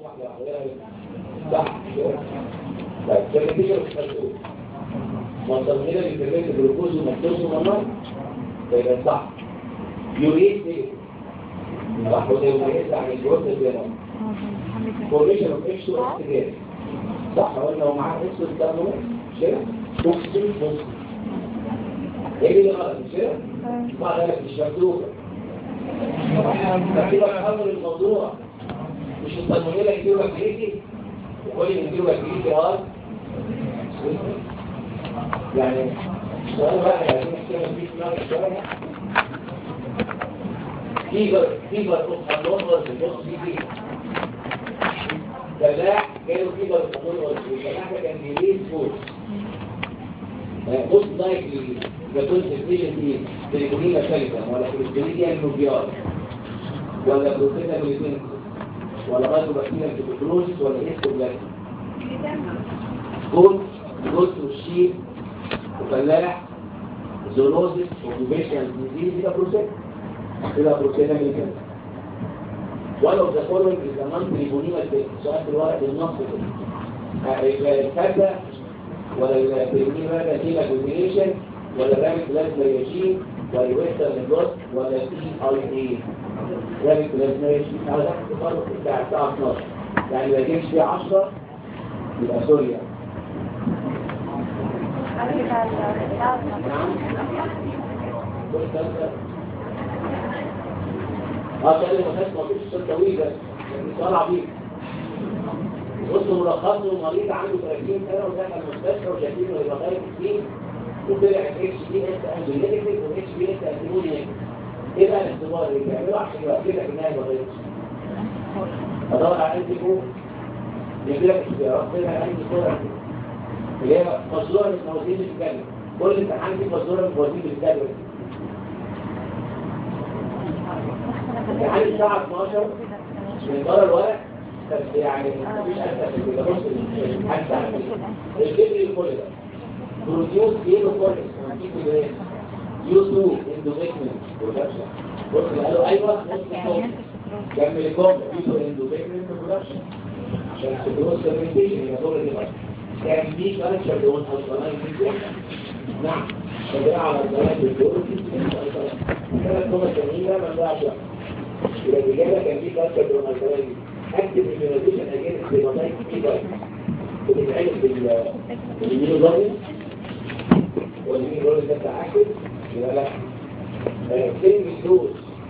واحدة واحدة صح طيب فالنتيجة مش مسؤول منظمين اللي بيتكلم الجلوكوز ومكتوز ومنار فيبقى صح يوريت ايه؟ صح وده يوريت عن الجروث البيانات فورميشن اوف اكس واكس صح قلنا هو معاه اكس وستانو مش كده؟ توكسين بوكس ايه اللي غلط مش كده؟ بعد ذلك مش مكتوبة كده تحول الموضوع مش التنمية يجيبوا بكريتي وكل اللي يجيبوا بكريتي اه يعني سؤال واحد عايزين نحكي فيه دماغك شوية فيبر فيبر اوف النورمال في النص دي فيه فلاح جاله فيبر اوف النورمال والفلاح ده كان بيليد فوق بص لايك يكون تكنيشن دي تليفونية شركة ولا كريستالية نوبيار ولا بروتينا بروتين ولا غاية بكتيريا تبكلوزيس ولا إيستوبلاك جوت جوت والشيب وفلاح زولوزيس وكوبيشن ديزيز إلى بروتين إلى بروتينا بروتين one of the following is a non-tribunal سؤال في الورق النص الكذا ولا البريمين هذا هي كومبينيشن ولا رامي بلازما يجين ولا ويستر نجوت ولا سي اي اي رامي بلازما يجين على تحت التفرق بتاع الساعة 12 يعني ما يجيبش فيه 10 يبقى سوريا نعم كل ثلاثة اه كان المحاس ما فيش صوت طويل بس لكن طالع بيه بص ملخصه مريض عنده 30 سنة ودخل المستشفى وشايفينه يبقى خارج السين وطلع اتش بي اس انجل نيجاتيف واتش بي اس انتيموني نيجاتيف ايه بقى الاختبار اللي بيعمله عشان يبقى كده في النهايه ما غيرش ادور على انتي كو يجي لك اختيارات كده عندي صوره اللي هي مشروع من موازين الكلمه كل امتحان فيه مشروع من موازين الكلمه امتحان الساعه 12 من بره الورق بس يعني مفيش اسهل من كده بص الامتحان ساعه الفكر كل ده بروديوس ايه بكل يو 2 اندوميكمنت برودكشن بص قالوا ايوه جنب الكوم يو اندوميكمنت برودكشن عشان السكروس فيرمنتيشن هي دور دي بقى كان في كالتشر دون الكلاين نعم فده على الزمان بالدور كانت كومه جميله ما نضيعش يبقى الاجابه كان في كالتشر دون الكلاين اكتب ايميونيزيشن اجينست بيبقى في بقى بتتعمل بالمينوزايم والمين رول ده تأكد يبقى لا الكلمة دوز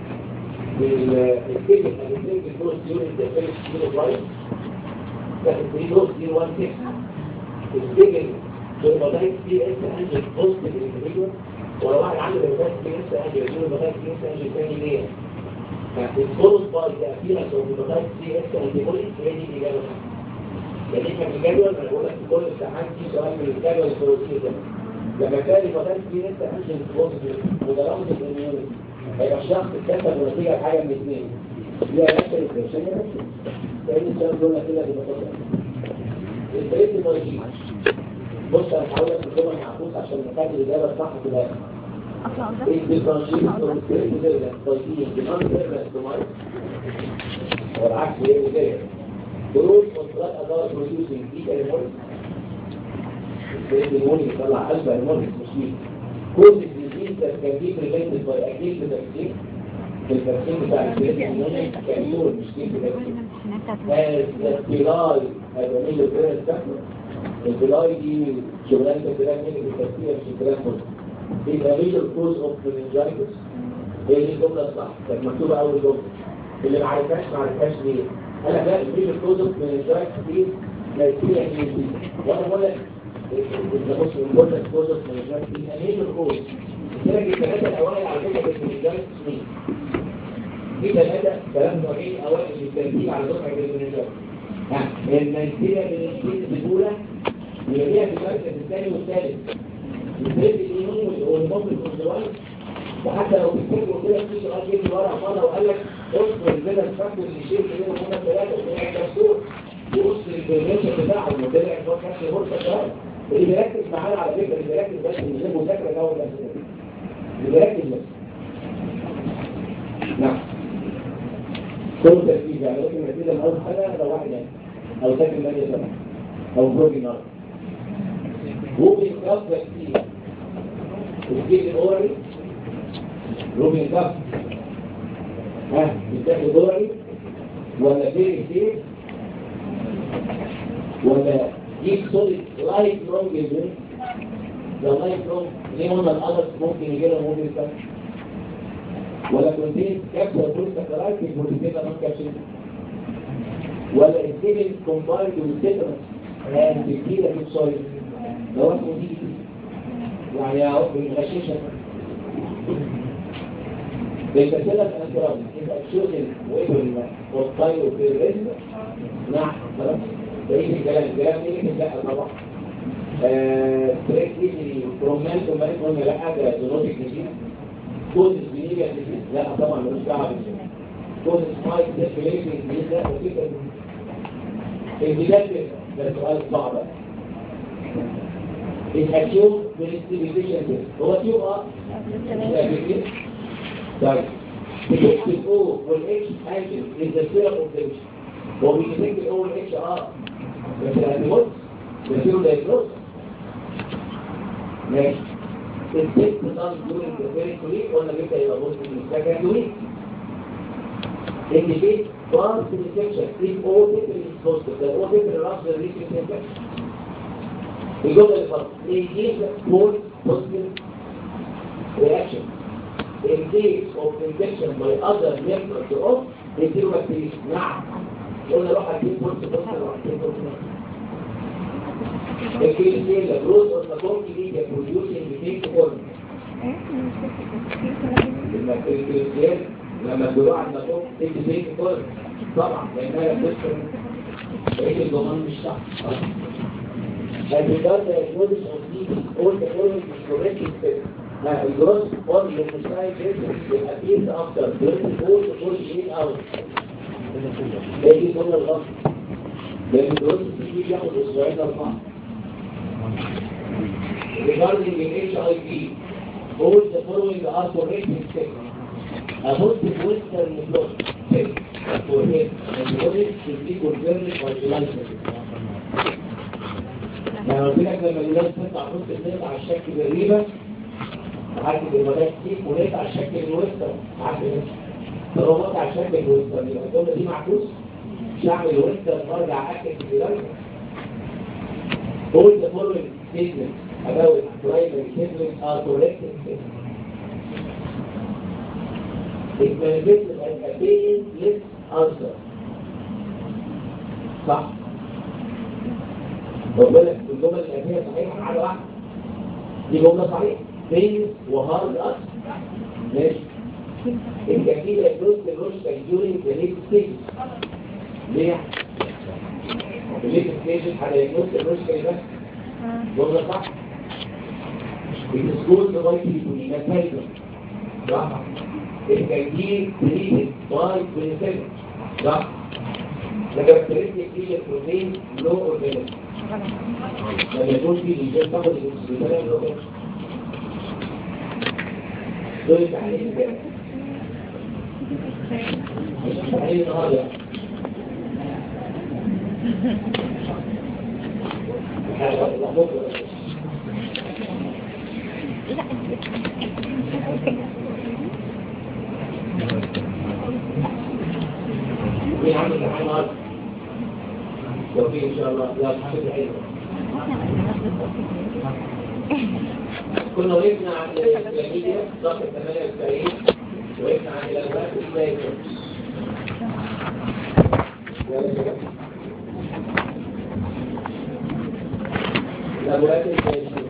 الكلمة الكلمة دوز يونت ده فيرست كيلو برايس ده الكلمة دوز دي 1 6 الكلمة بالمضايق دي اس انجل بوست للإنديفيدوال ولو واحد عنده بالمضايق دي اس انجل يقول المضايق دي اس انجل تاني ليه؟ الكولوس باي تأثيرك لو بالمضايق دي اس انجل بولي هي دي الإجابة يعني احنا في الجدول انا بقول لك كل امتحان في سؤال من الجدول الفروسي ده لما كان المدرس فيه انت انجن بوزيتيف وضربت الاميونيتي هيبقى الشخص اتكسب نتيجه حاجه من اثنين هي نفس الانفكشن تاني السؤال دول كده ببساطه البريد المرجي بص انا هحاول لك الجمل معكوس عشان نكتب الاجابه الصح في الاخر الديفرنشيشن اوف البريد ده طيبين بنون فيرنس تومايت والعكس هي الجايه دروس مصدرات اداره بروديوسنج دي المولد المولد يطلع قلب المولد مش كل الديزيز ده كان دي بريفنتد باي اكيد بالتكتيك بالتكتيك بتاع البريد المولد كان يقول مش دي بالتكتيك البلاي هذا مين البريد تاكله البلاي دي شغلانه البلاي مين بالتكتيك مش الكلام كله يبقى ميجر كوز اوف مننجايتس هي دي الجمله الصح كانت مكتوبه اول جمله اللي ما عرفهاش ما عرفهاش ليه انا بقى الفيجر كوزف من الجايت دي نيتيجه دي وانا بقول لك بص بقول لك كوزف من الجايت دي انيجر كوز درجه الثلاثه الاوائل على فكره من الجايت سنين في ثلاثه ثلاث نوعين اوائل للترتيب على دفعه الجايت ها النيتيجه من السنين الاولى يليها في المركز الثاني والثالث الثالث اليمين والموت الكونسوال وحتى لو تفتكروا كده في سؤال جه ورا مره وقال لك اصبر كده الفكر اللي شيء كده هنا ثلاثه وطلع الدكتور وبص البرنامج بتاعه وطلع هو كان غرفه شهر اللي بيركز معانا على فكره اللي بيركز بس من غير مذاكره الاول الاسئله اللي بيركز بس نعم كل تركيز يعني ممكن نتيجة من أول سنة لو واحد يعني أو ساكن ثانية سنة أو بروجي نار ممكن كاف كتير الجيل الأوري روبين كاف ها بتاخد أوري ولا فين كتير ولا جيب صورة لايف لونج يزن لو لايف لونج ليه هنا الأدرس ممكن يجي لهم ممكن كاف ولا كونتين كابسول بروستاكرايت في بروتيكيتا نون كابسول ولا السيبل كومبايند والتيترس and بكتيرة في الصويل لو اسمه دي يعني يا رب الغشيشة بالكسلة الانترام يبقى تشوف الويبل والطير وفي الرزق نعم خلاص بقيت الكلام الكلام ايه لا طبعا تريك ايزي برومنت وما قلنا لا حاجه زونوتيك ديزيز كود الزميلية ديزيز لا طبعا ملوش دعوه بالزميلية كود سمايك سيركيليشن ديزيز لا وفكره البداية ده سؤال صعب الأكيوم بالستيبيليشن هو تيوب اه طيب بتكتب الاو والاتش انجل is the fear of the هو بيكتب الاو والاتش اه بس الانتيبوت ده فيه دايجنوز ماشي الست نظام during the very week ولا بيبقى يبقى بص في السكند ويك indicate fast detection if all people is positive that all people are after reaching infection الجملة اللي فضل يجيب false positive reaction in case of infection by other members of the bacteria نعم قلنا روح هتجيب false positive روح هتجيب false negative الكيس دي the growth of the bacteria producing the fake form الكريستيان لما الجراع المفروض تدي فيك كل طبعا لانها بتدخل بقيه الضمان مش صح And regard the acknowledge of needing all the following is corrected step. Now, the gross on the precise basis will appear after 24 to 48 hours. ده دي كل الغلط. لأن الجروس بيجي بياخد أسبوعين أربعة. Regarding the HIV, all the following are corrected steps. About the western block, step for him, and the audit should be confirmed by the license. يعني قلت لك لما الولاد تطلع نص الليل على الشكل بالريبة عارف الولاد كتير ولاد على الشكل الوسطى عارف طالما على الشكل الوسطى يبقى الدولة دي معكوس مش هعمل الوسطى وارجع اكل في الولاية All the following statements about primary siblings are corrected statements. It manifests as a painless answer. صح بقول لك الجمل الأخيرة صحيحة على واحد دي جملة صحيحة بين وهارد أصل ماشي الكثير يدرس الرش كالجوري بليك ستيج ليه؟ بليك ستيج هيدرس الرش كالجوري جملة صح السكول لغاية يكون نتائجه صح الكثير تريد باي بنسبة صح لكن الكريستيك دي البروتين لو اورجانيزم لما يكون في الإنسان تاخد الإنسان لو دول التحليل ده التحليل النهارده مين عامل الامتحان النهارده؟ لو في ان شاء الله لا الحمد لله كنا وقفنا عند الجميلية صفحة 98 وقفنا عند الأوقات الإسلامية الأوقات الإسلامية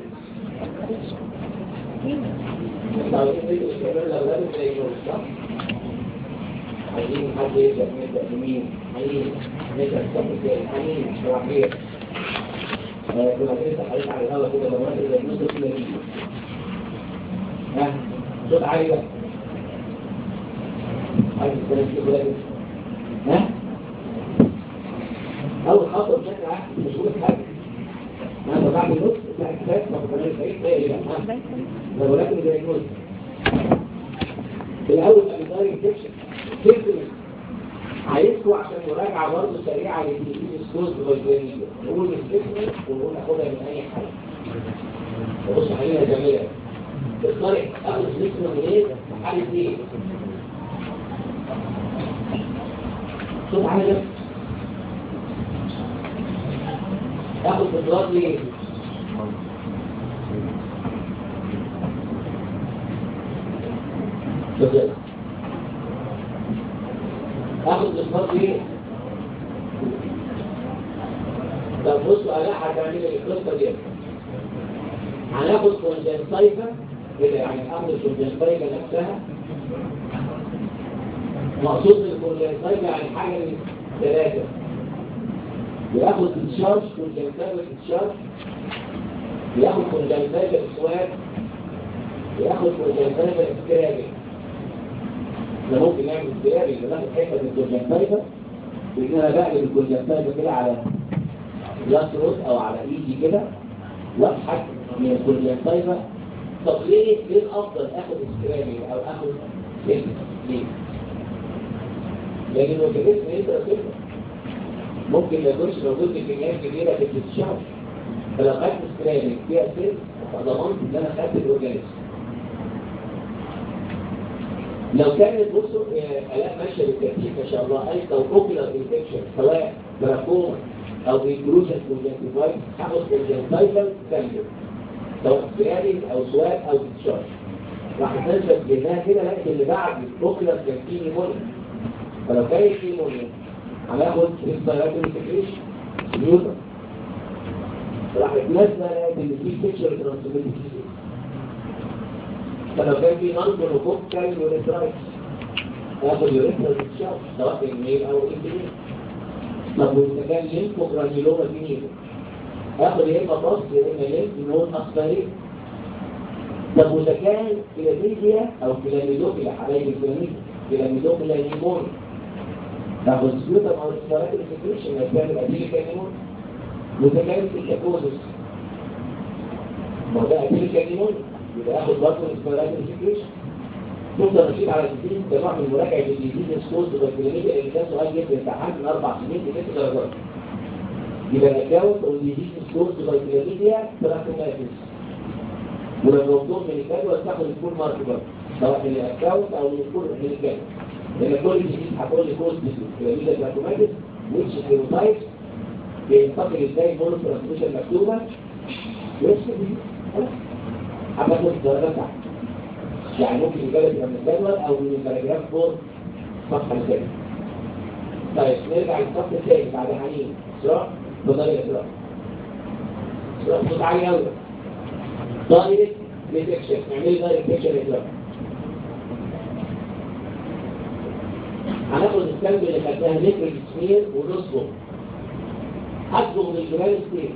عاوزين ندرس كمان الأوقات الإسلامية صح؟ عايزين حد يبدأ نبدأ بمين؟ حنين نبدأ الصف الثاني حنين شرحية كنا بنفتح عليك على الهواء كده لما انت زي نص كده دي ها صوت عالي بقى عايز الكلام كده كده ها اول خطوه بشكل عام مش كل حاجه انا بعد النص بتاع الكتاب ما كناش بعيد تاني بقى ها ده ولكن زي النص الاول ابيضاي انفكشن سيمبتومز عايزكم عشان مراجعة برضه سريعة للتلفزيون سكوز والجريدة نقول الفكرة ونقول ناخدها من أي حاجة بص عليها جميلة تختار أخذ الفكرة من إيه؟ حالة إيه؟ شوف حاجة تاخد فكرات ليه؟ بالظبط اخد الاصفار ايه طب بصوا انا هتعمل القصه دي هناخد كونجنتايفا كده يعني اخد الكونجنتايفا نفسها مقصود بالكونجنتايفا يعني حاجه من ثلاثه ياخد الشارج كونجنتايفا الشارج ياخد كونجنتايفا اسواد ياخد كونجنتايفا اسكرابي ده ممكن نعمل استرابي يبقى ناخد حته من الكونجنتايفا بإننا بقلب الكونجنتايفا كده على يسرد او على ايدي كده وابحث من الكونجنتايفا طب ليه ليه الافضل اخد اسكرامي او اخد ليه ليه لان الوكاليزم يقدر كده ممكن ما يكونش موجود بكميات كبيره في الشهر فلو خدت اسكرامي فيها سيل فضمنت ان انا خدت الاورجانيزم لو كانت بصوا آلاء ماشيه بالترتيب ما شاء الله اي لو اوكيلر انفكشن سواء جراكوما او بيكروشن كونجنتيفايت هاخد كونجنتيفال كامبل سواء سياري او سواد او ديتشارج راح تنزل جناها كده لكن اللي بعد الاوكيلر كان فيه نيمونيا فلو كان فيه نيمونيا هناخد ريسبيراتوري سكريشن نيوتن راح يتنزل ان في فيكشر ترانسميتد فلو كان في نون كونوكوكال يوريثرايتس هاخد يوريثرال ديتشارج سواء في الميل او الانتريل طب وإذا كان لينكو جرانيلوما في نيبو هاخد يا إما بص يا إما لينك نون أخباري طب وإذا كان كلاميديا أو كلاميدوكيلا حبايب الكلاميديا كلاميدوكيلا نيمون هاخد سبيوتر أو ريسبيرات الانفكريشن ما كان الأديليكا نيمون وإذا كان الكاكوزس ما هو ده أديليكا نيمون يبقى هاخد برضه ريسبيرات الانفكريشن تفضل نشيل على الدين كنوع من مراجعة الجديد سكوز والكلاميديا اللي كان سؤال جدا امتحان من أربع سنين لست درجات يبقى الأكاونت أو الجديد سكوز والكلاميديا ثلاث منافس ولو موضوع من الجدول تاخد الفول مارك برضه سواء من الأكاونت أو من الفول من الجدول لأن كل جديد هتقول لي كوز الكلاميديا تراكوماتيس ويتش سيروتايب بينتقل ازاي مونو ترانسميشن مكتوبة ويكتب خلاص هتاخد الدرجات تحت يعني ممكن الإجابة تبقى من الجدول أو من الباراجراف فور صفحة الثانية. طيب نرجع للصف الثاني بعد حنين إسراء بطريقة إسراء. إسراء صوت عالي أوي. دايركت ديتكشن نعمل دايركت ديتكشن إسراء. هناخد السلب اللي خدناها نفرد سمير ونصبغ. هصبغ من الجبال ستيل.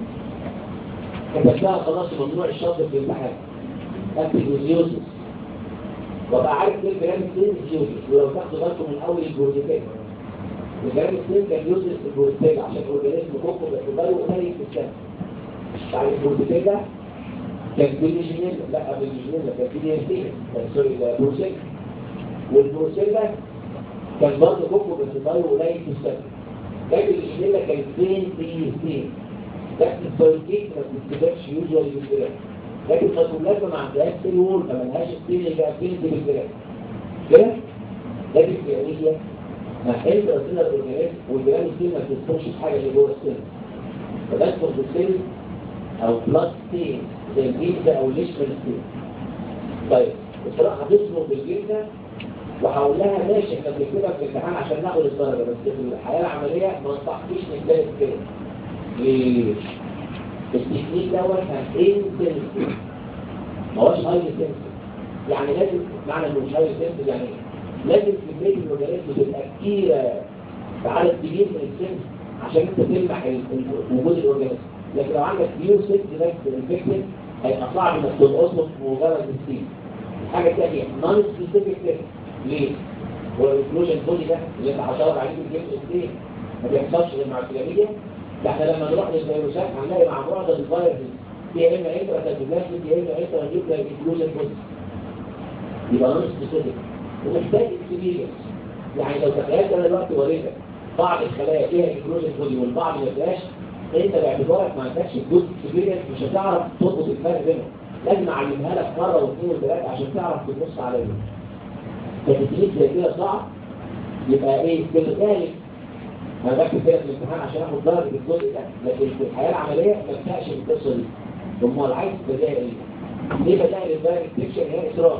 كتبتها خلاص ممنوع الشاطر في الامتحان. اكتب وزيوزس وابقى عارف ايه الجرام السين زيوزس ولو تاخدوا بالكم من اول البروتيكات الجرام السين كان يوزس البروتيكات عشان الاورجانيزم كوكو بس باله قليل في السنه بعد البروتيكات كان بالجينيلا لا بالجينيلا كان في دي اس تي سوري البروسيكا والبروسيكا كان برضه كوكو بس باله قليل في السنه لكن الجينيلا كان فين في سين لكن البروتيك ما بتكتبش يوجوالي بالكلام لكن الخصومات ما عندهاش سيول ما لهاش السين اللي جاء فين دي بالكلام كده لكن الكيميائيه مع حيث رسول الاورجانيزم والجرام السين ما بتدخلش حاجه اللي جوه السن فبدخل في السن او بلس سين زي الجلد او ليشمال السن طيب بصراحه هتصبر بالجلد وهقول لها ماشي احنا بنكتبها في الامتحان عشان ناخد الدرجه بس في الحياه العمليه ما نصحكيش نتلاقي كده ليه؟ التكنيك دوت انتنسيف ما هوش هاي سنسيف يعني لازم معنى انه مش هاي سنسيف يعني لازم كميه الاورجانيزم تبقى كتيره بعدد كبير من السن عشان انت تلمح وجود الاورجانيزم لكن لو عندك بيو سيت بس انفكتد هيبقى صعب انك تلقطه بمجرد السين حاجه ثانيه نون سبيسيفيك تيست ليه؟ هو الاكلوجن بودي ده اللي انت هتدور عليه في الجيم ايه؟ ما بيحصلش غير مع الكلاميديا ده احنا لما نروح للفيروسات هنلاقي مع معظم الفيروس يا اما انترا تابلاسيك يا اما انترا نيوكلير انكلوجن بودي يبقى نون سبيسيفيك ومحتاج اكسبيرينس يعني لو تخيلت انا دلوقتي وريتك بعض الخلايا فيها انكلوجن بودي والبعض ما فيهاش انت باعتبارك ما عندكش الجزء الكبير مش هتعرف تربط الفرق بينهم لازم اعلمها لك مره واثنين وثلاثه عشان تعرف تبص عليهم فتدريس زي كده صعب يبقى ايه بالغالب انا بكتب كده في الامتحان عشان اخد درجه الجزء ده لكن في الحياه العمليه ما بتاعش القصه دي امال عايز بدائل ايه؟ ليه بدائل الدايركت بيكشر هي اصرار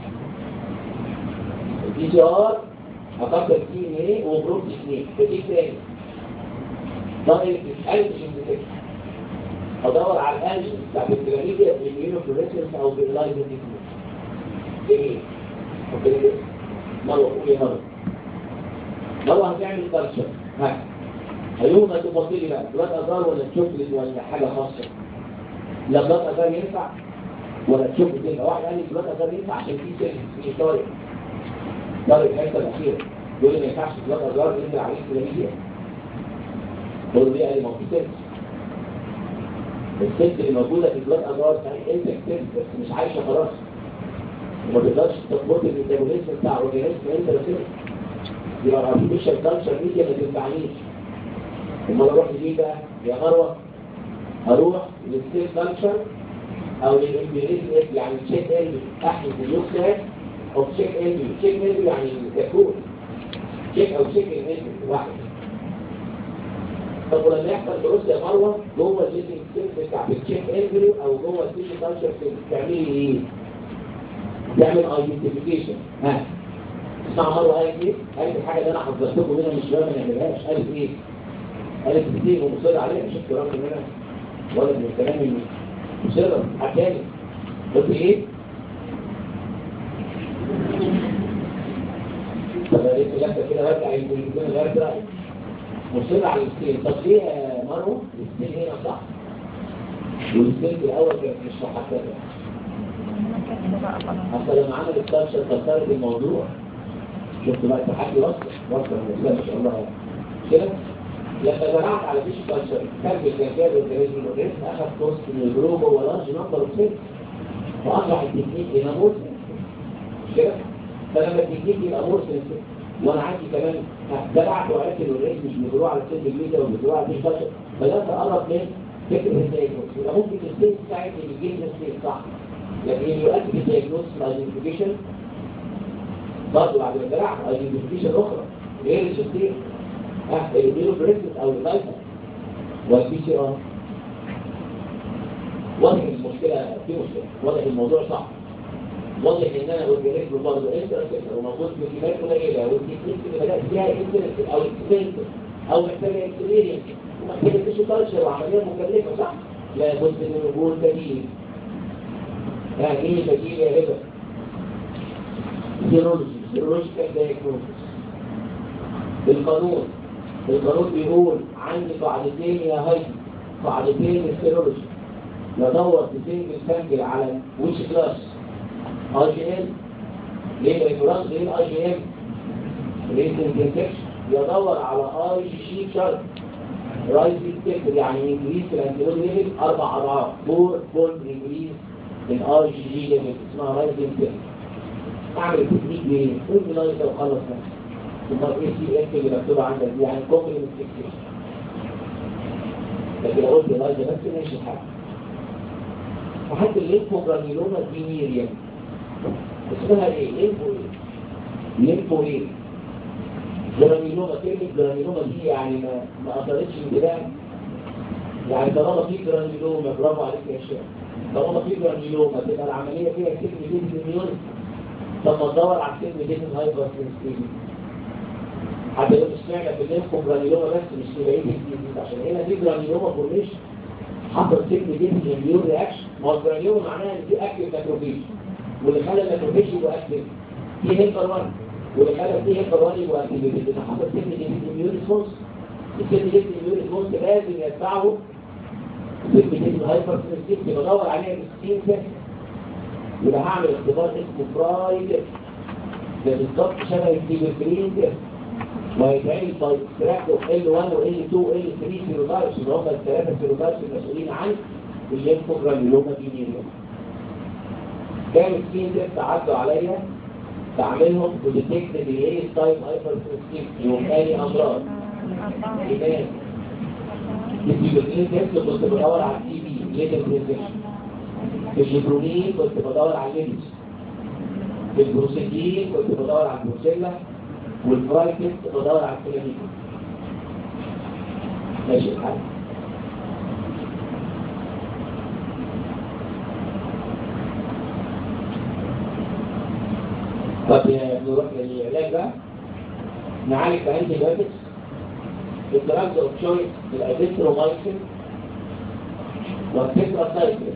الدي جي ار افكر فيه ان ايه وبروك اثنين بديك تاني دايركت الانتيجين ديتكشن ادور على الانجن بتاعت البيراميديا بالميونوفلوريسنس او باللايزر ايه اوكي مروه قولي مروه مروه هتعمل كالتشر ها هيوم ما تبطلي بقى بلاد ازار ولا تشوكلت ولا حاجه خاصه لا بلاد ازار ينفع ولا تشوكلت ينفع واحد قال لي بلاد ازار ينفع عشان في سيل في طارق طارق الحته الاخيره يقول لي ما ينفعش بلاد ازار ينزل عليه بيراميديا بقول له ليه قال لي ما هو في سيل الست اللي موجودة في بلاد أدوار صحيح انت كتبت بس مش عايشة خلاص وما تقدرش تظبط الميتابوليزم بتاع اورجانيزم انت بس يبقى الارتفيشال كالتشر ميديا ما تنفعنيش امال اروح ليه بقى يا مروه هروح للسيل كالتشر او للامبيريزم يعني تشيك ال احمل اليوكسات او تشيك ال تشيك ال يعني كاكول تشيك او تشيك ال واحد طب ولما يحصل دروس يا مروه جوه الليفنج سيل بتاع التشيك انجري او جوه السيل كالتشر بتعملي ايه؟ تعمل ايدنتيفيكيشن ها اسمع مروه قالت ايه؟ قالت الحاجه اللي انا حذرتكم منها مش ما نعملهاش قالت ايه؟ قالت كتير ومصر عليها مش اختراق منها ولا من الكلام مصر حكاني قلت ايه؟ طب قالت لك كده برجع يمكن يكون غير رايي مصر على الستين طب ليه يا مروه؟ الستين هنا صح والستين في الاول كانت مش محدده حتى لما عمل التاتشر كسرت الموضوع شفت بقى التحدي وصل وصل الانسان ما شاء الله كده لما زرعت على فيش كالتشر كان الجنجال والجهاز والجهاز اخذ كورس من الجروب ولارج نمبر اوف سيلز واصبح التكنيك هنا مرسل كده فلما التكنيك يبقى مرسل وانا عندي كمان زرعت وعرفت ان الريس مش بيجروه على السيل بالميتا وبيجروه على فيش كالتشر بدات اقرب من فكره الدايجنوز يبقى ممكن السيل تساعد ان يجيب السيل صح لكن يؤدي الدياجنوز ايدنتيفيكيشن برضه بعد ما زرعت ايدنتيفيكيشن اخرى غير الشخصيه اه البيلو بريسس او اللايفر والبي سي ار واضح المشكله في مشكله واضح الموضوع صعب واضح ان انا اورجانيزم برضه انترسيكت وموجود في كميات قليله والتكنيك اللي بدات فيها انترسيكت او اكسبنت او محتاجه اكسبيرينس ومحتاجه تيشو كالتشر وعمليه مكلفه صح؟ لابد من وجود بديل يعني ايه بديل يا هبه؟ سيرولوجي سيرولوجيكال دايجنوستس القانون القانون بيقول عندي قاعدتين يا هاي قاعدتين السيرولوجي يدور في سنجل سامبل على ويش كلاس اي جي ام ليه الكلاس غير الاي جي ام ريسنج انفكشن يدور على اي جي شي شارت رايزنج تكتر يعني انكريس في الانتيلوج ليفل اربع اضعاف فور بوينت انكريس من اي جي جي ليفل اسمها رايزنج تكتر اعمل تكنيك ليه؟ قول لي لايف لو خلص نفسي ثم الاي سي اف اللي مكتوبه عندك دي يعني كومبلمنت فيكسيشن لكن لو قلت لايف بس ماشي الحال وحتى الليمفوجرانيلوما دي ميريم اسمها ايه؟ ليمفو ايه؟ ليمفو ايه؟ جرانيلوما كلمة جرانيلوما دي يعني ما ما اثرتش انتباه يعني طالما في جرانيلوما برافو عليك يا شيخ طالما في جرانيلوما تبقى العملية فيها سيجن ديت مليون طب ما تدور على سيجن ديت هايبر سنسيتيفيتي حتى لو سمعنا في الليمفو جرانيلوما بس مش في بقية الديزيز عشان هنا في جرانيلوما فورميشن حصل سيجن ديت مليون رياكشن ما هو الجرانيلوما معناها ان في اكتف ماكروفيج واللي خلى الماكروفيج يبقى اكتف في هيلبر 1 واللي خلى فيه هيلبر يبقى اكتيفيتد اذا حصل سيجن ديت مليون ريسبونس السيجن ديت مليون ريسبونس لازم يتبعه سيجن ديت هايبر سنسيتيفيتي بدور عليها بالسين تيست يبقى هعمل اختبار اسمه فراي تيست ده بالظبط شبه الكيبرجرين تيست وهيتعمل باي تراك اوف ال 1 و ال 2 و ال 3 سيروتايبس اللي هم الثلاثه سيروتايبس المسؤولين عن الليمفوجرانيلوما دي ميريوم كام سكين تيست عدوا عليا بعملهم وديتكت الايه تايم هايبر سنسيتيف يوم اي امراض ايمان الجلوكين تيست كنت بدور على التي بي ليتر بريزنشن في الجبرونين كنت بدور على الليمس في البروسيدين كنت بدور على البروسيلا والفرايتس بدور على الكلامين ماشي الحال طب نروح للعلاج بقى نعالج بأنتي بايوتكس الدراجز اوف تشويس الازيثرومايسين والتتراسايكلين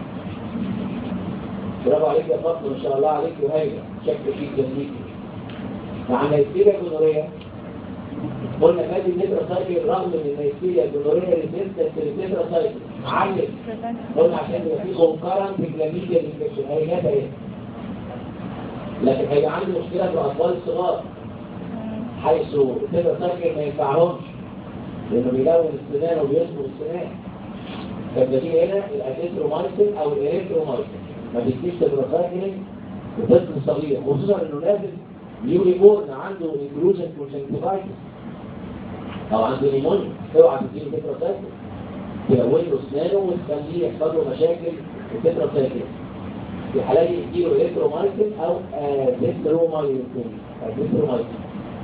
برافو عليك يا فاطمه ما شاء الله عليك وهايله شكل فيك جميل مع النيستيريا جونوريا قلنا فادي التتراسايكلين رغم ان النيستيريا جونوريا ريزيستنت للتتراسايكلين علم قلنا عشان يبقى في كونكرنت كلاميديا انفكشن هي جت اهي لكن هيبقى عندي مشكله في الاطفال الصغار حيث التتراسايكلين ما ينفعهمش لانه بيلون السنان وبيصبغ السنان فبدي هنا الاتيترومايسين او الاريثرومايسين ما بيديش تتراسايكلين لطفل صغير خصوصا انه لازم يوري بورن عنده انكلوجن كونجنكتيفايتس او عنده نيمونيا اوعى تديله تتراسايكلين تلون له اسنانه وتخليه يحصل له مشاكل التتراسايكلين في حالات يديله الكترومايسين او ازيثرومايسين ازيثرومايسين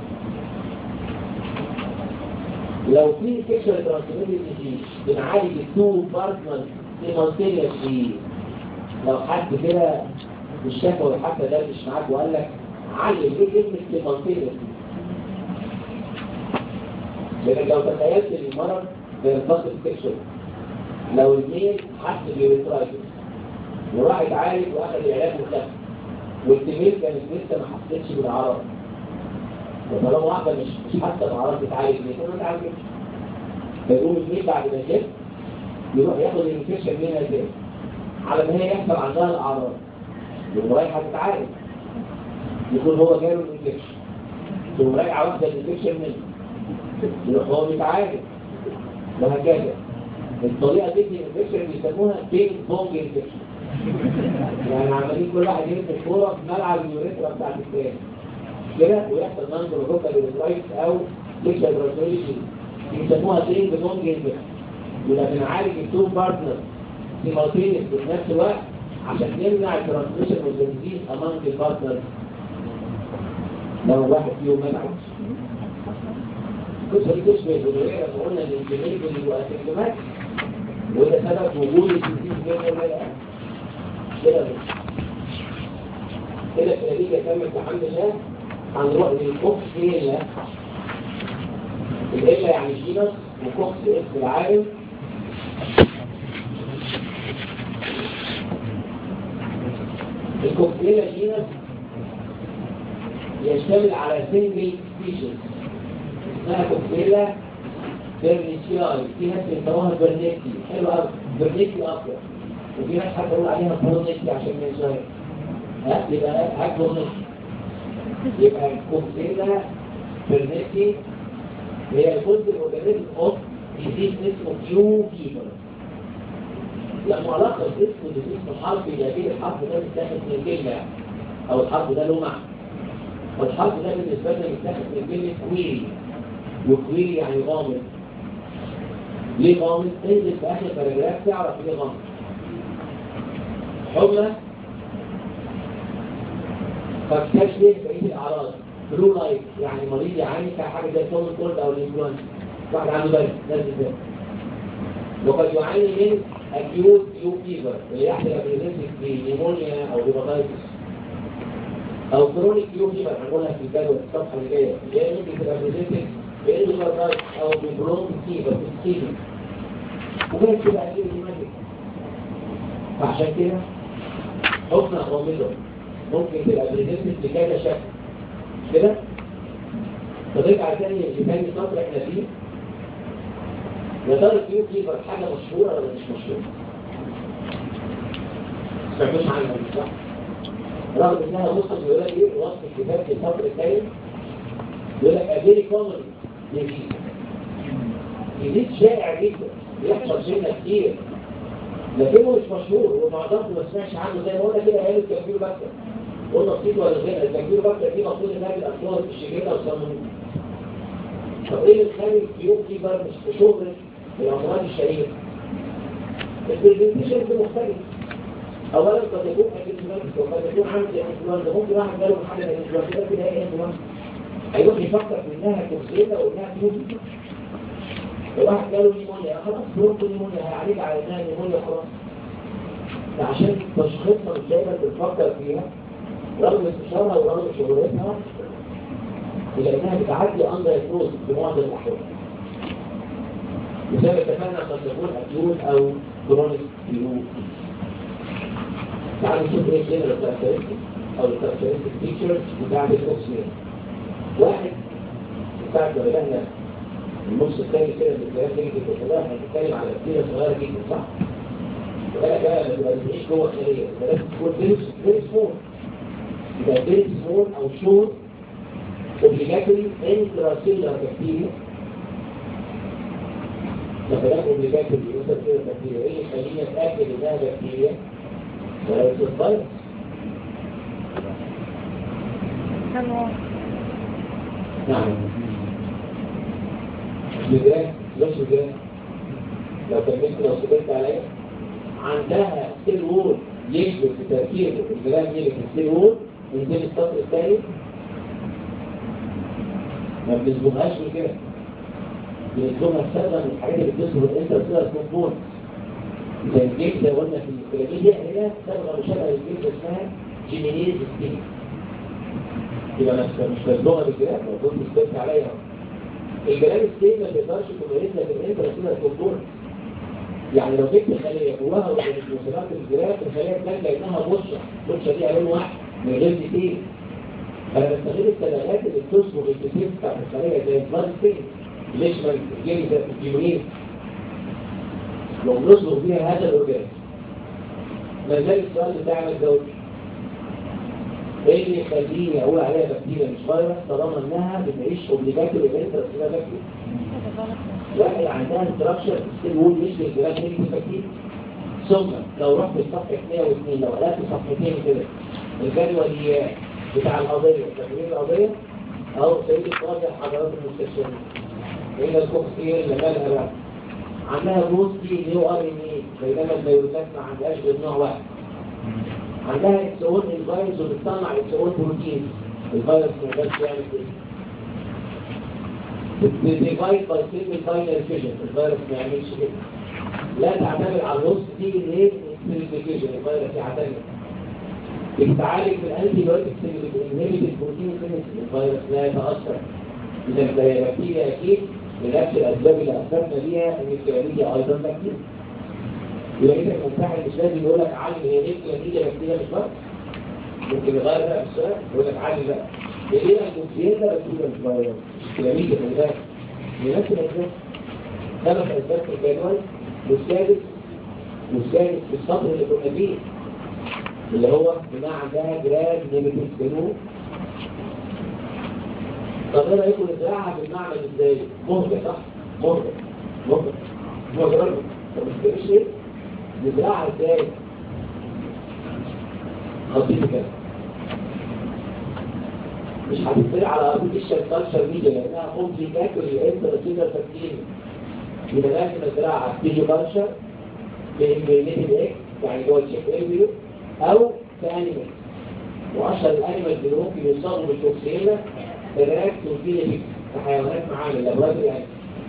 لو في سيكشوال ترانسميتد ديزيز بنعالج التو بارتنر سيمالتينيسلي لو حد كده مش شافه حتى ده مش معاك وقال لك علم ايه كلمه سيمالتينيسلي لكن لو تخيلت المرض بينفصل سيكشوال لو الاثنين حس بيوريترايتس وراح يتعالج واخد العلاج مخفف والتميل كانت لسه ما حسيتش بالاعراض وطالما واحدة مش مش حاسة بأعراض بتعالج ليه كل ما تعالجش فيقوم الميل بعد ما جت يروح ياخد الانفكشن منها تاني على ما هي يحصل عندها الأعراض يقوم رايحة تتعالج يكون هو جاله الانفكشن تقوم رايحة واخدة الانفكشن منه يروح هو بيتعالج وهكذا الطريقة دي الانفكشن بيسموها بينج بونج انفكشن يعني عمالين كل واحد يمسك كورة في ملعب اليوريثرا بتاعت التاني كده ويحصل نانجر وجوكا للرايت او ليكشا براسوليشن يسموها ترين بتونج انفكشن يبقى بنعالج التو بارتنر سيمالتينيس في نفس الوقت عشان نمنع الترانسميشن والتنزيل امانج البارتنر لو واحد فيهم منع القصه دي تشبه الجنوريه لما قلنا ان الجنين بيبقى سيمتومات وده سبب وجود التنزيل بين ولا لا كده كده في نتيجه كمل بحمد الله هنروح للكوكسيلا الإلا يعني جينس وكوكس اسم العالم الكوكسيلا جينس يشتمل على سنجل سبيشيز اسمها كوكسيلا بيرنيسياي في ناس بيسموها برنيكي حلو قوي برنيكي اكتر وفي ناس حتى يقول عليها برونيكي عشان من شويه ها يبقى هاك برونيكي يبقى الكوكسيلا برنيكي هي الجزء الاورجانيزم اوف ديزيز اسمه كيو فيبر لما علاقه الاسم بالاسم حرف يلاقي الحرف ده متاخد من كلمه او الحرف ده له معنى والحرف ده بالنسبه لنا متاخد من كلمه كويري وكويري يعني غامض ليه غامض؟ انزل في اخر باراجراف تعرف ليه غامض حمى فاكتشف بقيه الاعراض بلو لايت يعني مريض يعاني كحاجه زي الكومن كولد او الانفلونزا واحد عنده برد لازم ده وقد يعاني من اكيوت يو فيفر اللي يحصل ابريزنتك بنيمونيا او هيباتايتس او كرونيك يو فيفر هنقولها في الجدول الصفحه اللي جايه اللي هي ممكن تبقى ابريزنتك بانفلونزا او ببرونك فيفر في السيفر وممكن تبقى اكيوت فعشان كده حكم غامضه ممكن تبقى ابريزنتك بكذا شكل كده نرجع تاني لتاني سطر احنا فيه يا ترى الكيو فيفر حاجه مشهوره ولا مش مشهوره؟ ما سمعتوش عنها مش صح؟ رغم انها وصف بيقول لك ايه وصف الكتاب في السطر الثاني يقول لك افيري كومن ديزيز ديزيز شائع جدا بيحصل فينا كتير لكنه مش مشهور ومعظمكم ما سمعش عنه زي ما قلنا كده عيال الكمبيوتر بس قلنا بسيط ولا غير التكبير بكتر دي مفروض انها بالأطوار الشجيرة وصمم طب ايه اللي تخلي الكيوب فيبر مش شغل الأمراض الشهيرة؟ البرزنتيشن مختلف اولا قد يكون انفلونزا وقد يكون عندي انفلونزا ممكن واحد جاله محل الانفلونزا ده كده ايه انفلونزا هيروح يفكر في انها كوكسيلا وانها كيوب لو واحد جاله نيمونيا خلاص بروتو نيمونيا هيعالج على انها نيمونيا خلاص عشان تشخيصنا مش دايما بنفكر فيها رغم استشارها ورغم شهرتها لانها بتعدي اندر فلوس في معظم الاحوال وزي ما اتفقنا قد تكون اكيوت او كرونيك فيروس تعالوا نشوف ايه كده الكاركترستيك او الكاركترستيك فيتشرز بتاعت الاوكسجين واحد بتاعت ما بدأنا النص الثاني كده من الكلام ده في الكلام هنتكلم على كتير صغيره جدا صح؟ وبالك بقى لما تبقى بتعيش جوه الخليه لازم تكون فيري فيري سمول يبقى فيري سمول او شور اوبليجاتوري انتراسيلر بكتيريا مثلا اوبليجاتوري مثلا كده بكتيريا ايه خلينا نتاكد انها بكتيريا وليس الفيروس نعم جدران مش جدران لو كملت لو سبقت عليا عندها ستيل وول يشبه في تركيب الجرام يجي في ستيل وول ينزل السطر الثاني ما بنسبوهاش من كده بنسبوها السبب من الحاجات اللي بتسبب الانترسيلر كومبوننت زي الجيش زي قلنا في البيراميديا هنا صبغه مشابهه للجيش اسمها جيمينيز ستيل يبقى مش مش مصبوغه بالجرام لو كنت سبقت عليا الجرام ستيل ما بيقدرش تمارسها في الانترسيلر كومبوننت يعني لو جبت خلية جواها وصلات الجراف الخلية تلاقي كأنها بشرة بشرة دي لون واحد من غير كتير فأنا بستغل التلاقات اللي بتصبغ الكتير بتاعت الخلية زي البلاد ستين ليشمال الجيني ده الجيونين لو بنصبغ بيها هذا الأورجانيزم ما زال السؤال بتاعنا الدولي ايه اللي يخليني اقول عليها بكتيريا مش فيروس طالما انها بتعيش اوبليجاتوري انترا بكتيريا واحد عندها ستراكشر ستيل وول مش بالجراف نيجي بكتير ثم لو رحت الصفحة 102 لو قلت صفحتين كده الجدول بتاع القضية تقرير القضية أو سيد القاضي حضرات المستشفيين هنا الكوكسير اللي مالها بقى عندها بوستي نيو ار ان اي بينما الفيروسات ما عندهاش غير نوع واحد عندها اكس اون الفيروس وبتصنع اكس اون بروتين الفيروس ما يقدرش يعمل كده ديفايد باي سيجمنت باينري فيجن الفيروس ما يعملش كده لا تعتمد على النص دي ليه سيجمنتيشن الفيروس يعتمد بتتعالج بالانتي بايوتيك انهبيت البروتين الفيروس لا يتاثر اذا البكتيريا اكيد لنفس الاسباب اللي اثرنا بيها ان الكلاميديا ايضا بكتيريا يبقى انت المنتحل مش لازم يقول لك علم هي ليه الكلاميديا بكتيريا مش بس ممكن يغير بقى السؤال يقول لك علم بقى ليه الكونسيلا بكتيريا مش فيروس الكلاميديا في الغاية لنفس الاسباب ثلاث اسباب في الجدول والسادس والسادس في السطر اللي كنا فيه اللي هو بما عندها جراد نيجاتيف بنو طب ايه رايكم نزرعها في المعمل ازاي؟ مهجة صح؟ مهجة مهجة مهجة طب مش بتقولش ايه؟ نزرعها ازاي؟ خطيط كده مش هتزرع على ارتفيشال كالتشر ميديا لانها كومبليكاتوري انترسيلر تكتيك يبقى لازم ازرعها في تيجو كالتشر في امبرينيتد اكس يعني جوه الشيك ايربيو او في انيمال واشهر الانيمال اللي ممكن يصابوا بالتوكسيلا الراكس والفيليبيك في حيوانات معانا اللابراتوري يعني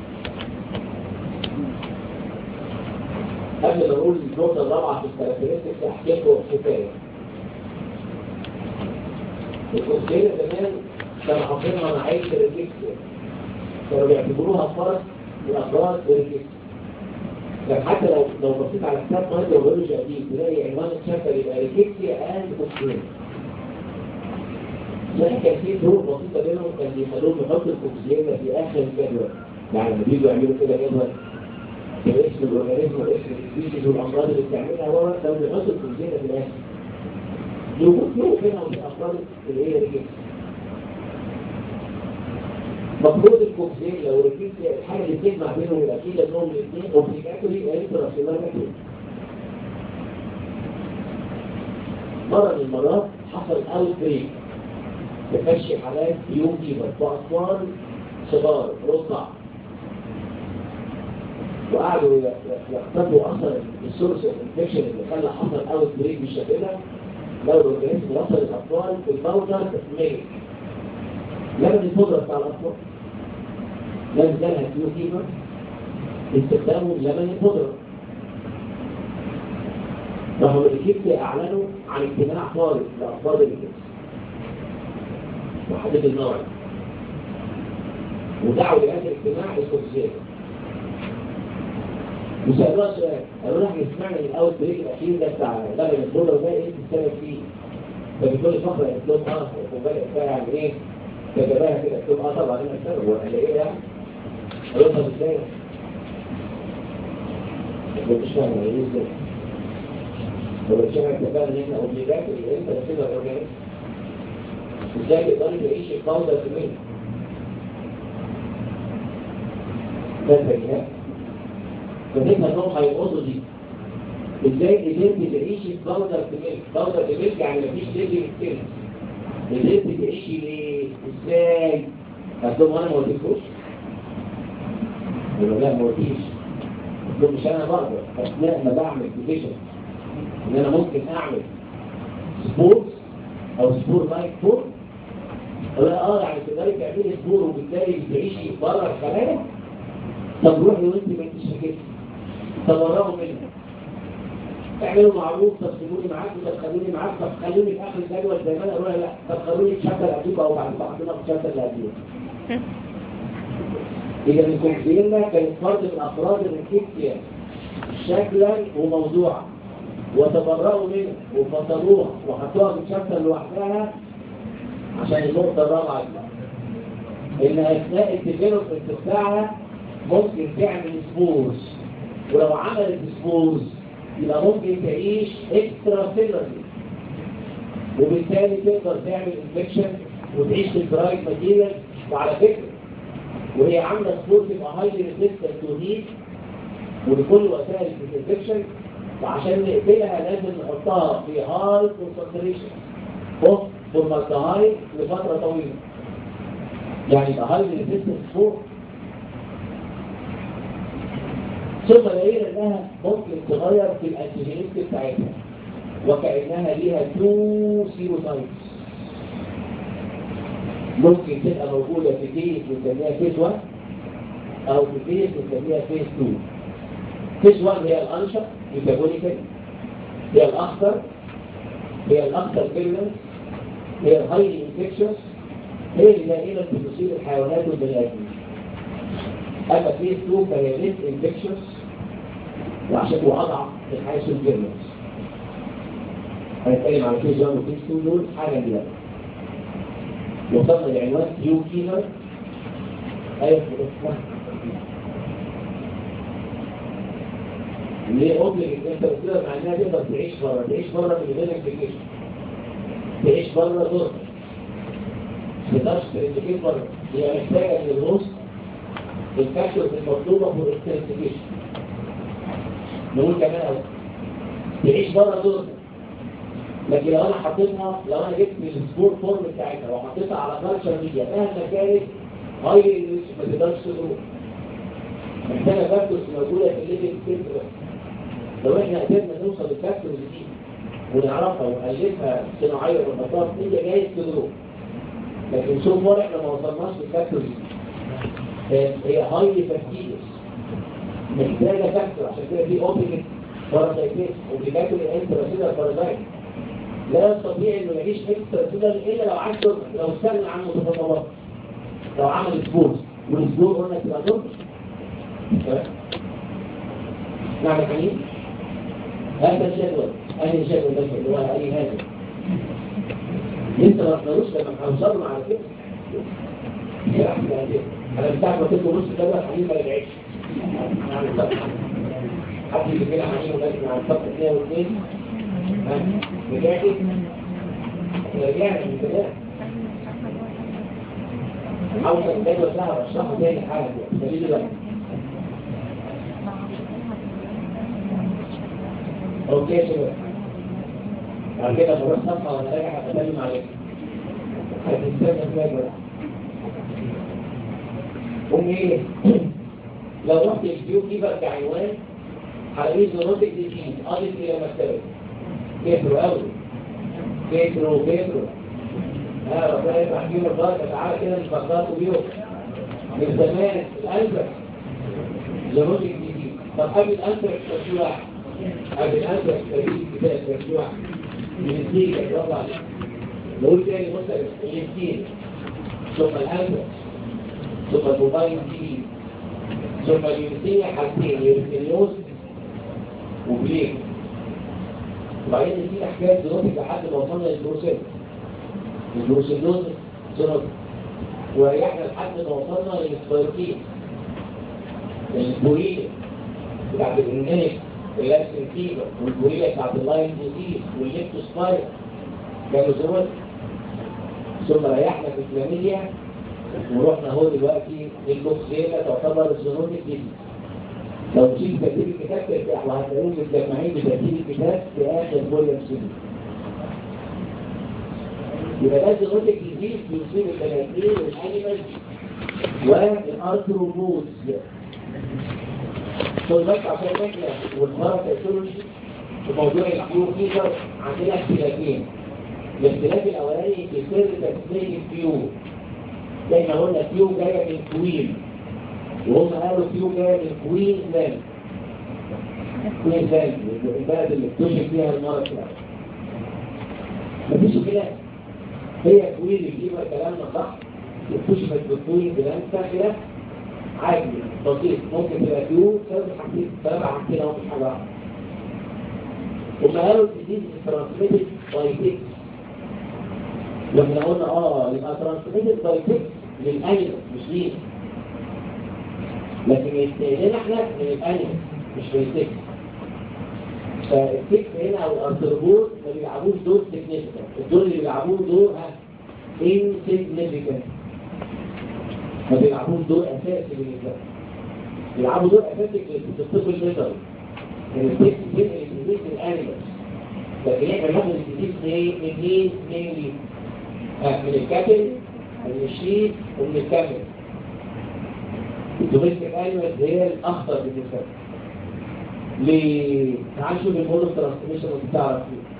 قبل ما نقول النقطة الرابعة في الكاركترستكس احكي لكم حكاية الكوكسيلا زمان كانوا حاطينها مع عيش الريفلكس كانوا بيعتبروها فرق من افراد الريفلكس لكن حتى لو لو بصيت على كتاب مايكروبيولوجي قديم تلاقي عنوان الشابتر يبقى ريكيكسيا اند كوكسيلا يعني كان في فروق بسيطه بينهم كان بيخلوهم يحطوا الكوكسيلا في اخر الجدول يعني لما بييجوا يعملوا كده جدول باسم الاورجانيزم واسم السبيشيز والامراض اللي بتعملها ورا كانوا بيحطوا الكوكسيلا في الاخر يوجد فروق بينهم وبين الامراض اللي هي ريكيكسيا مفروض الكوكسيلا والريكيكسيا الحاجه اللي بتجمع بينهم يبقى في لانهم الاثنين اوبليجاتوري انتراسيلار مره من المرات حصل اوت بريك تفشي حالات يوم فيبر واطفال صغار رضع وقعدوا يقتضوا اصلا السورس اوف انفكشن اللي خلى حصل اوت بريك بالشكل ده لو الاورجانيزم وصل للاطفال البودر ميت لازم البودره بتاع الاطفال لازم جالها كيو فيبر استخدامه لبن البودره راحوا الكيبت اعلنوا عن اجتماع طارئ لاطفال الكيبت وحدد النوع ودعوا لهذا الاجتماع الكونسير وسألوها سؤال قالوا لها احنا سمعنا من الاول بريك الاخير ده بتاع لبن الدولار ده ايه السبب فيه فبتقول فقره قلت لهم اه وبدأ فيها يعني ايه فجابها كده قلت لهم اه طبعا انا السبب ولا ايه يعني قالوا لها طب ازاي ما كنتش فاهم يعني ايه ازاي ولا مش عارف اتفقنا ان احنا اوبليجات اللي انت بتسيبها الاورجانيزم ازاي تقدري تعيش الفوضى في منه ده البيانات فنفهم انهم هيقصوا دي ازاي قدرت تعيشي في بودر في ملك بودر في ملك يعني مفيش ليفل كده قدرت تعيشي ليه ازاي قلت وانا ما قلتلكوش قالوا لا ما قلتيش قلت مش انا بقدر اثناء ما بعمل ديفيجن ان انا ممكن اعمل سبورت او سبور لايك فور ولا اه يعني تقدري تعملي سبور وبالتالي بتعيشي بره الخلايا طب روحي وانت ما انتش كده طب وراهم منها اعملوا معروف طب سيبوني معاك طب خلوني معاك طب خلوني في اخر الجدول زي ما انا اقول لا طب خلوني في شابتر قبليك او بعد بعضنا في شابتر اللي قبليك إذا الكونسيلنا كانت فرد من أفراد الريكيبتيا شكلا وموضوعا وتبرأوا منه وفصلوها وحطوها في شابتر لوحدها عشان النقطة الرابعة دي إن أثناء الديفلوبمنت بتاعها ممكن تعمل سبورز ولو عملت سبورز يبقى ممكن تعيش اكسترا سيلري وبالتالي تقدر تعمل انفكشن وتعيش في البرايت ماتيريال وعلى فكره وهي عامله سبور تبقى هايلي ريزيستنت تو هيت ولكل وسائل الانفكشن وعشان نقتلها لازم نحطها في هاي كونسنتريشن اوف فورمالدهايد لفتره طويله يعني يبقى هايلي ريزيستنت سبور ثم لقينا انها ممكن تغير في الانتيجينيست بتاعتها وكانها ليها تو سيروتايبس ممكن تبقى موجوده في فيز بنسميها فيز 1 او في فيز بنسميها فيز 2 فيز 1 هي الانشط ميتابوليكال هي الاخطر هي الاكثر فيرنس هي الهايلي انفكشن هي اللي دائما بتصيب الحيوانات والبني ادمين اما فيز 2 فهي ليس انفكشن وعشان هو اضعف من حيث الفيرنس هنتكلم عن فيز 1 وفيز 2 دول حاجه دلوقتي وصلنا لعنوان كيو كيلر ايوه اسمها ليه اوبليج انت بتقدر مع انها تقدر تعيش بره تعيش بره من غير ابلكيشن تعيش بره دور ما تقدرش تنتكيت بره هي محتاجه من الهوست الفاكتورز المطلوبه فور اكستنسيفيشن نقول كمان اهو تعيش بره دور لكن لو انا حطيتها لو انا جبت السبور فورم بتاعتها وحطيتها على كالتشر ميديا مهما كانت هاي ما تقدرش تروح محتاجه فاكتورز موجوده في الليفنج سيستم لو احنا قدرنا نوصل للفاكتورز دي ونعرفها ونألفها صناعيا والمطاف هي جايز تروح لكن شوف ورا احنا ما وصلناش للفاكتورز دي هي هاي فاكتيريس محتاجه فاكتور عشان كده في اوبجكت باراسايتيس اوبليجاتوري انتراسيلر بارازايت لا يستطيع انه يعيش اكسترا سيلر الا لو عاش دور لو استغنى عن متطلبات لو عمل سبور والسبور قلنا تبقى دور نعم يا حنين هذا الجدول هذا الجدول ده اللي هو اي هذا لسه ما رحناش لما هنوصل على كده انا بتاعك ما كنت نص جدول حنين ما رجعش حد اللي كده حنين ولكن على الصف 2 و2 رجعتي رجعت من كده عاوز الجدول ده هشرحه تاني حاجه دليل دلوقتي اوكي يا شباب بعد كده بروح صفحه وانا راجع هتكلم عليها هتستنى فيها بقى قوم ايه لو رحت الفيو كيبر كعنوان هلاقيه زونوتك ديزيز قاضي الى مكتبه كتروا قوي كتروا كتروا ها ربنا يفتح فيهم البركه تعالى كده مش بطلتوا بيهم من زمان الانفر زونوتك ديزيز طب قبل الانفر شو واحد قبل الانفر فريق الكتاب شو واحد من الدين برافو عليك نقول تاني مثلا الانسين ثم الانفر ثم الموبايل تي ثم اليوسية حاجتين يوسيلوز وبليك وبعدين في حكاية دلوقتي لحد ما وصلنا للبروسيل البروسيلوز زنوت وريحنا لحد ما وصلنا للسبايروكين البورية بتاعت الانجانيك اللاكسين فيبر والبورية بتاعت اللاين ديزيز والليبتوسباير كانوا زنوت ثم ريحنا في الكلاميديا ورحنا هو دلوقتي للبوكسيلا تعتبر الزنون الجديد لو تشيل ترتيب الكتاب ترتاح وهتلاقيهم متجمعين بترتيب الكتاب في اخر فوليوم سي يبقى ده الزنون الجديد بيصيب البنادمين والانيمال والارثروبودز طول بس عشان احنا والباراسيتولوجي في موضوع الكيو فيبر عندنا اختلافين الاختلاف الاولاني في سر تسميه الكيو زي ما قلنا كيو جايه من كوين وهم قالوا كيو جايه من كوين لاند كوين لاند البلد اللي اكتشف فيها المرض ده مفيش كده هي كوين اللي يبقى كلامنا صح اكتشفت بكوين لاند سهله عادي بسيط ممكن تبقى كيو سبب حاجتين سبب حاجتين اهو مش حاجه واحده هم قالوا الديزيز ترانسميتد باي تيكس لما قلنا اه يبقى ترانسميتد باي تيك للانيمال مش ليه لكن يستهلنا احنا من الانيمال مش من التيك فالتيك هنا او الارتربور ما بيلعبوش دور سيجنيفيكانت الدور اللي بيلعبوه دور انسيجنيفيكانت ما بيلعبوش دور اساسي بالنسبه بيلعبوا دور اساسي في الطب البيطري ان التيك بينقل الجديد للانيمال لكن احنا بناخد الجديد منين منين منين من الكاتل من الشيء ومن الكامل الدوميستيك انيمالز هي الاخطر بالنسبه ليه؟ تعال نشوف المود اوف ترانسميشن وتعرف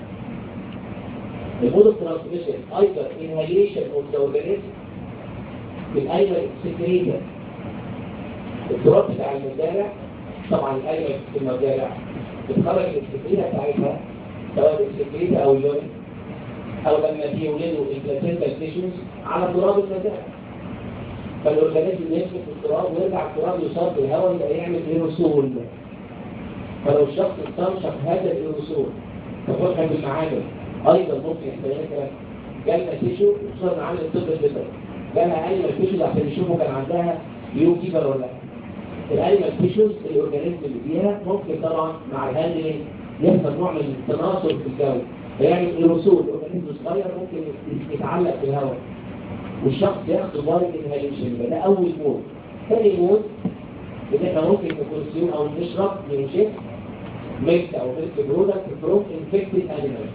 فيه المود اوف ترانسميشن ايضا انهاليشن اوف ذا اورجانيزم بالانيمال سكريتا التراب بتاع المزارع طبعا الانيمال في المزارع بتخرج السكريتا بتاعتها سواء السكريتا او اليورين او لما بيولدوا البلاسينتا تيشوز على تراب المزارع فالاورجانيزم يمسك في التراب ويرجع التراب يصاب بالهواء يبقى يعمل ايروسول فلو الشخص استنشق هذا الايروسول تفرحا بالمعادن ايضا ممكن يحتاج جالنا تيشو خصوصا معانا الطب البيطري جالها انيمال تيشوز عشان يشوفوا كان عندها يو فيبر ولا لا الانيمال تيشوز الاورجانيزم اللي فيها ممكن طبعا مع الهاندلنج يحصل نوع من التناثر في الجو فيعمل ايروسول اورجانيزم صغير ممكن يتعلق في الهواء والشخص ياخد بايت انهاليشن يبقى ده اول مود ثاني مود ان احنا ممكن نكونسيوم او نشرب من شيء ميلك او ميلك برودكت فروم انفكتد انيمالز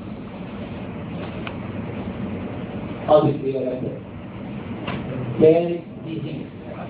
اضف الى مثلا ثالث ديزيز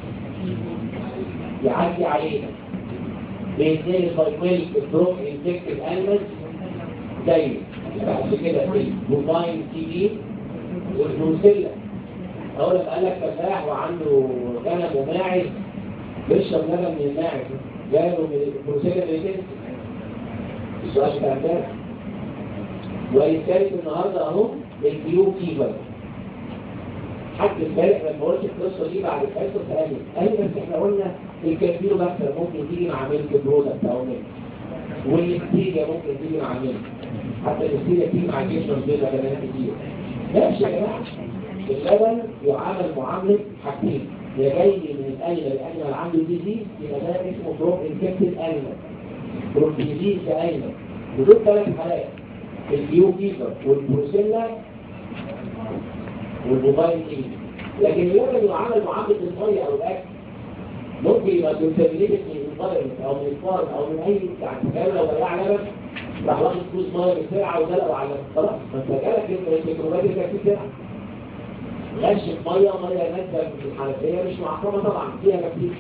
يعدي علينا بينزل الفايميلك فروم انفكتد انيمالز زي بعد كده البوفاين تي بي والبروسيلا اول لما قال لك فلاح وعنده غنم وماعز بيشرب لبن من الماعز جاله من البروسيلا بيتنسي السؤال بتاع امبارح والثالث النهارده اهو البيو فيبر حتى امبارح لما قلت القصه دي بعد الحصه سالني قال لي بس احنا قلنا الكافيرو بكتر ممكن تيجي مع ميلك برودكت او ميلك والاستيجا ممكن تيجي مع ميلك حتى الاستيجا تيجي مع جيش بيضاء لبنات كتير ماشي يا جماعه اللبن يعامل معامله حاجتين يا جاي من الانيمال الانيمال عنده ديزيز يبقى ده اسمه بروك انفكتد انيمال بروك ديزيز كانيمال ودول ثلاث حالات البيو فيفر والبروسيلا والموبايل ايه لكن اللبن يعامل معامله الميه او الاكل ممكن يبقى كونتامينيتد من الانفايرمنت او من الفارم او من اي يعني كان لو بياع لبن راح واخد فلوس ميه بسرعه ودلقوا على خلاص ما انت جالك انت الميكروبات اللي كانت فيها غش ميه ميه نازله في الحنفيه مش معقمه طبعا فيها بكتيريا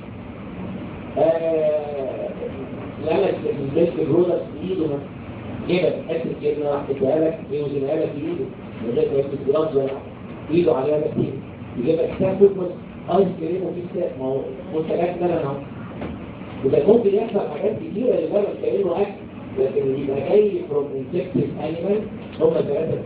لمس الملك برودكت بايده جبل حته جبنه راح تديها لك يوزنها لك بايده من غير ما يكتب جرام ولا ايده عليها بكتيريا يجيب لك حساب تكمل ايس كريم وفي كتاب ما هو منتجات لبن اهو وده ممكن يحصل حاجات كتيره للبن كانه اكل لكن يبقى جاي فروم انسكتيف انيمال هم ثلاثه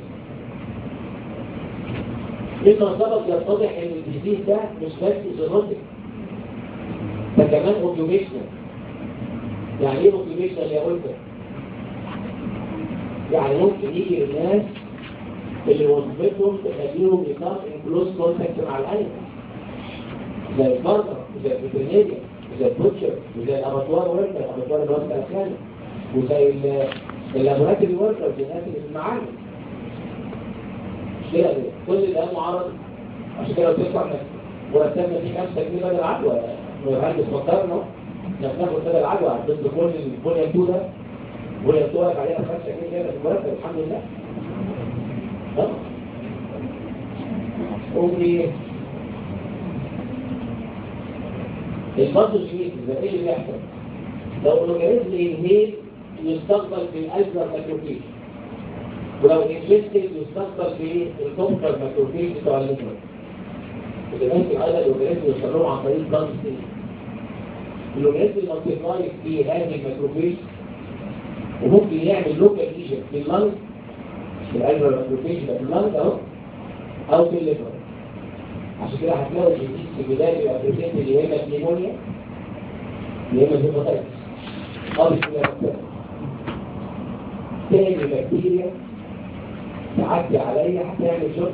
مما سبق يتضح ان الديزيز ده مش بس زينوتيك ده كمان اوكيوبيشنال يعني ايه اوكيوبيشنال يا قلت يعني ممكن يجي للناس اللي وظيفتهم تخليهم يكون ان كلوز كونتاكت مع الانيمال زي البرطة زي الفيترينيريا زي البوتشر وزي الاباتوار وركر الاباتوار اللي هو الاسنان وزي اللابوراتوري وركر الناس اللي في المعامل كده كل ده معرض عشان كده بتدفع مرتبنا فيه 5 جنيه بدل عدوى المهندس فكرنا احنا بناخد بدل عدوى ضد كل البنيه الدوله البنيه الدوله عليها 5 جنيه كده المرتب الحمد لله ها اوكي البطل الجديد ده ايه اللي بيحصل لو الاورجانيزم انهيل يستقبل في الالفر ماكروفيج ولو انفستد يستقبل في الكومبر ماكروفيج بتوع الليفر اللي ممكن ايضا الاورجانيزم يوصل لهم عن طريق بلانت ستيج الاورجانيزم المالتيبلاي في هذه الماكروفيج وممكن يعمل لوكال ليجن في اللنج في الالفر ماكروفيج ده في اللنج اهو او في الليفر عشان كده هتلاقوا الجديد في البدايه بيبقى بريزنت اللي هي النيمونيا اللي هي الهيباتايتس خالص كده بكتيريا تاني بكتيريا تعدي عليا هتعمل شرط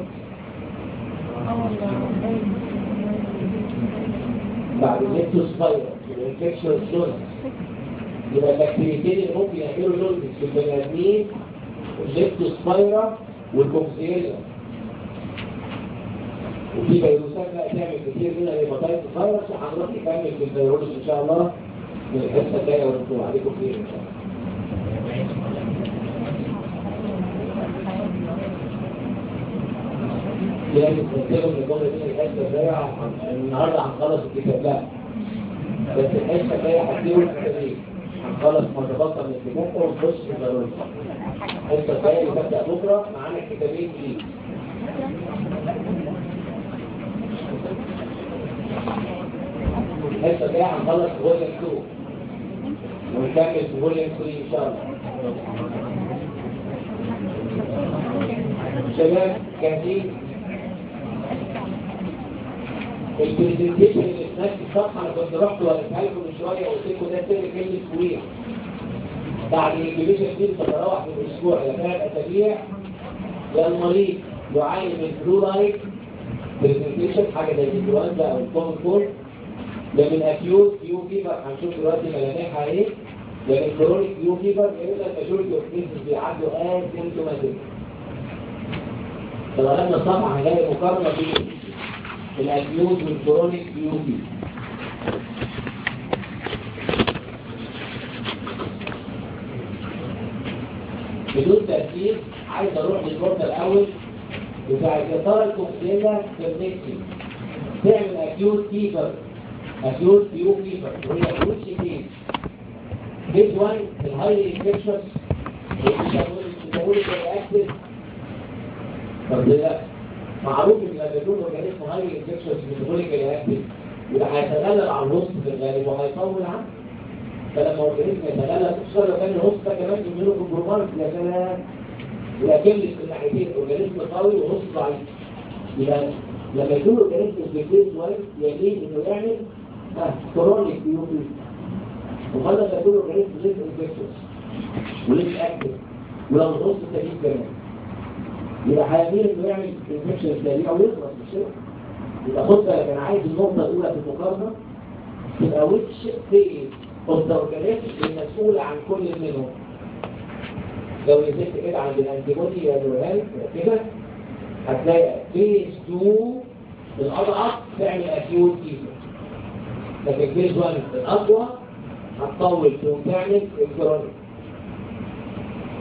بعد الليبتوس فايروس الانفكشن جونز يبقى البكتيريتين اللي ممكن يعملوا جونز في البني ادمين الليبتوس فايرا والكوكسيلا وفي فيروسات بقى تعمل كتير منها هيباتايتس فايروس وهنروح نكمل في الفيروس ان شاء الله من الحصه الجايه ونطلع عليكم خير ان شاء الله لازم تنتبهوا من الجمله دي الحصه الجايه النهارده هنخلص الكتاب لا بس الحصه الجايه هتديروا الكتابين هنخلص مرتبطه من الكتاب ونخش في الفيروس الحصه الجايه اللي تبدا بكره معانا كتابين جديد الحصه الجايه هنخلص فوليوم 2 ونكمل في فوليوم 3 ان شاء الله شباب جاهزين البرزنتيشن اللي في نفس الصفحه انا كنت رحت وريتها لكم من شويه وقلت لكم ده سر كلمه كوريا بعد الانكيبيشن دي بتتراوح من اسبوع الى ثلاث اسابيع للمريض يعاني من فلورايد برزنتيشن حاجه زي الانفلونزا او الكومن كول ده من اكيوت يو فيفر هنشوف دلوقتي ملامحها ايه ده من كرونيك يو فيفر يقول لك ماجورتي اوف كيسز بيعدوا اسيمتوماتيك لو قلنا الصفحه هنلاقي مقارنه بين الاكيوت والكرونيك يو فيفر بدون ترتيب عايز اروح للنقطه الاول بتاع يا ترى الكوكسيلا كونكتنج تعمل اكيوت فيفر اكيوت يو فيفر وهي اكيوت شيكين This one is highly infectious metabolic reactive طب لا معروف ان لما يكون اورجانيزم هايلي انفكشوس ميتابوليك رياكتيف يبقى هيتغلب على الوسط في الغالب وهيطول عنه فلما الاورجانيزم يتغلب خصوصا لو كان الوسط ده كمان بيعملوا كومبرومايز يا سلام يبقى كمل في الناحيتين اورجانيزم قوي ووسط ضعيف يبقى لما يكون الاورجانيزم بيكون كويس يليه انه يعمل كرونيك بيوبي وخلى لما يكون الاورجانيزم ليس انفكشوس وليس اكتف ولو الوسط سليم كمان يبقى هيميل انه يعمل انفكشن سريع ويخلص مش كده يبقى خد بالك انا عايز النقطه الاولى في المقارنه تبقى ويتش فيز اوف ذا اورجانيزم المسؤول عن كل منهم لو نزلت كده عند الانتيبودي يا نورهان كده هتلاقي فيز 2 الاضعف تعمل اكيوت فيفر لكن فيز 1 الاقوى هتطول وتعمل الكرونيك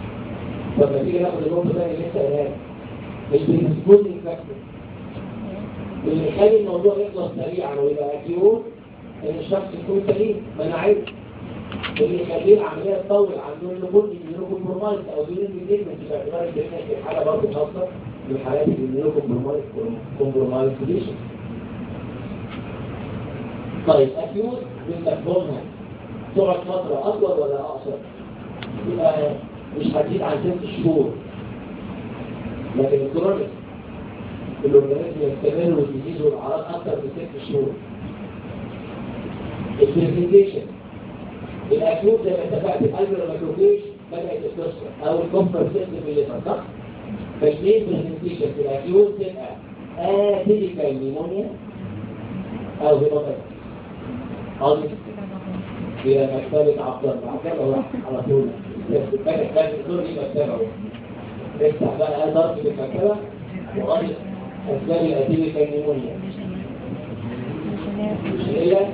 طب ما تيجي ناخد النقطه بقى اللي انت قالها البريسبوزنج فاكتور اللي يخلي الموضوع يخلص سريعا ويبقى اكيوت ان الشخص يكون سليم مناعي اللي يخليه العمليه تطول عنده انه كل النيوروكومبرومايز او دون الديجمنت باعتبار ان في حاله برضه خاصه من حالات النيوروكومبرومايز كومبرومايز كونديشن طيب اكيوت بنفهمها تقعد فتره اطول ولا اقصر؟ يبقى مش هتزيد عن ست شهور لكن الكرونيك الاورجانيزم يستمر والديزيز والاعراض اكثر من ست شهور البرزنتيشن الاكيوت زي ما اتفقت الالبر ماكروفيج بدات تكسر او الكومبر سيستم اللي صح فالاثنين برزنتيشن في الاكيوت تبقى اتيكال نيمونيا او هيباتايتس قصدي في مكتبة عبد الله عبد الله على طول بس كان كان الدور دي مكتبة افتح بقى ضرب في المكتبة وغير أسباب الأتيبيكال نيمونيا جنيلة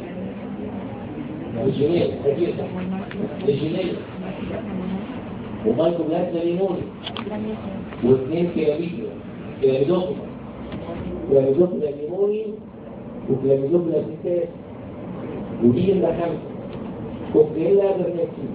جنيلة أكيد جنيلة ومايكو بلازا نيمونيا واثنين كلاميديا كلاميدوكما كلاميدوكما نيمونيا وكلاميدوكما سيتات ودي اللي خمسة كوكريلا برنكسي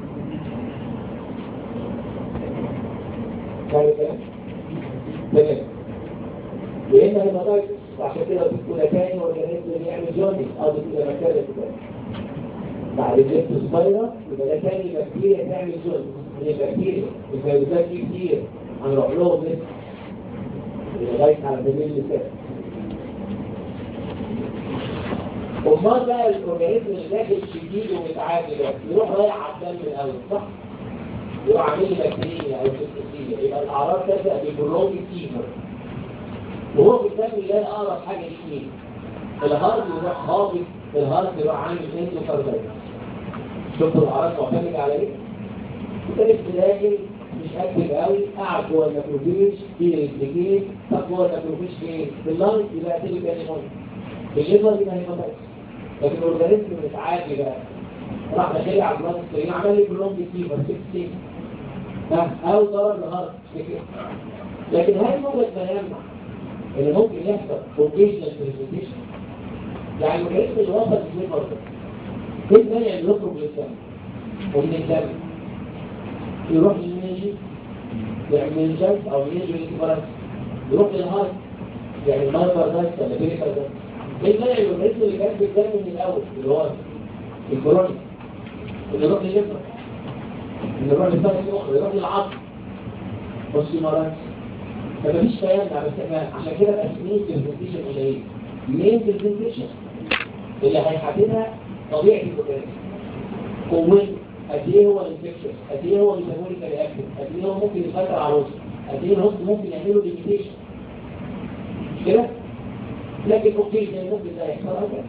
كان كده تمام لان الهيماتايتس عشان كده بتكون تاني اورجانيزم بيعمل جوندس او بتبقى مكانه كده بعد الجبت سبايرا يبقى ده تاني بكتيريا تعمل جوندس من البكتيريا الفيروسات دي كتير هنروح لهم لسه لغايه على سبيل المثال امال بقى الاورجانيزم اللي داخل شديد ومتعادل يروح رايح على الدم الاول صح؟ يروح عامل لي بكتيريا او سيستيميا يبقى الاعراض تبدا بالبرونج فيفر وهو في الدم يلاقي اقرب حاجه ليه مين؟ الهارد يروح هابط الهارد يروح عامل اندوكاردايتس شفتوا الاعراض معتمده على ايه؟ انت لسه داخل مش اكتف قوي قاعد جوه الماكروفيج في رجليك طب جوه الماكروفيج فين؟ في اللنج يبقى تيجي تاني مره بالليفر يبقى هيباتايتس لكن الاورجانيزم متعادي بقى راح داخل على البلاد سترين عمل لي بلونج فيفر 16 ها او ضرب الهارت لكن هل موجود ما يمنع اللي ممكن يحصل اوكيشنال بريزنتيشن يعني الاورجانيزم اللي وصل للليفر ده ايه المانع اللي يخرج للدم ومن الدم يروح للميجي يعمل منجز او يجي للكبرات يروح للهارت يعني المايبر ده ولا بيريكر ده ايه المانع الاورجانيزم اللي كان في الدم من الاول اللي هو الكوروني اللي يروح للليفر اللي يروح للفرق الاخرى يروح للعظم والسيمارات فمفيش كلام بس احنا عشان كده بقى مين برزنتيشن قليل مين برزنتيشن اللي هيحددها طبيعه الاورجانيزم قوته قد ايه هو الانفكشن قد ايه هو الميتابوليك رياكشن قد ايه هو ممكن يسيطر على الوسط قد ايه الوسط ممكن يعمله ليميتيشن مش كده لكن اوكي زي ممكن ده يحصل هكذا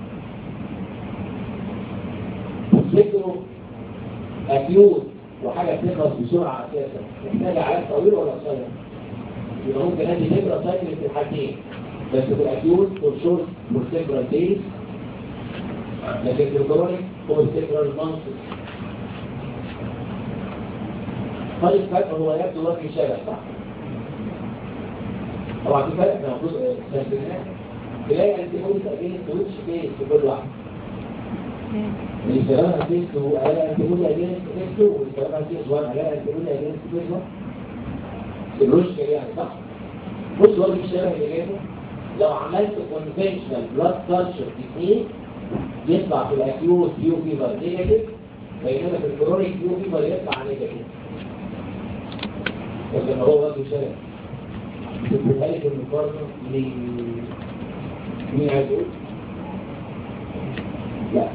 تفتكروا اكيوت وحاجه بتخلص بسرعه اساسا محتاجه علاج طويل ولا قصير يبقى ممكن ادي نبره سايكل في الحالتين بس في الاكيوت فور شورت فور سيبرال دايز لكن في الكرونيك فور سيبرال مانثس طيب فرق هو يبدو وجه شبه صح؟ طبعا في فرق احنا المفروض تنبيهات تلاقي انت ممكن تأجيل السويتش فين في كل واحد الكلام هتيجي هو قال انت ممكن اجيل السويتش والكلام هتيجي وانا قال انت ممكن اجيل السويتش الروش يعني صح؟ بص وجه الشبه اللي جايبه لو عملت كونفنشنال بلاد كالتشر تكنيك يطلع في الاكيوت كيو فيفر نيجاتيف بينما في الكرونيك كيو فيفر يطلع نيجاتيف لما هو وجه شبه تبقى لك المقارنة مين مين عايز يقول؟ لا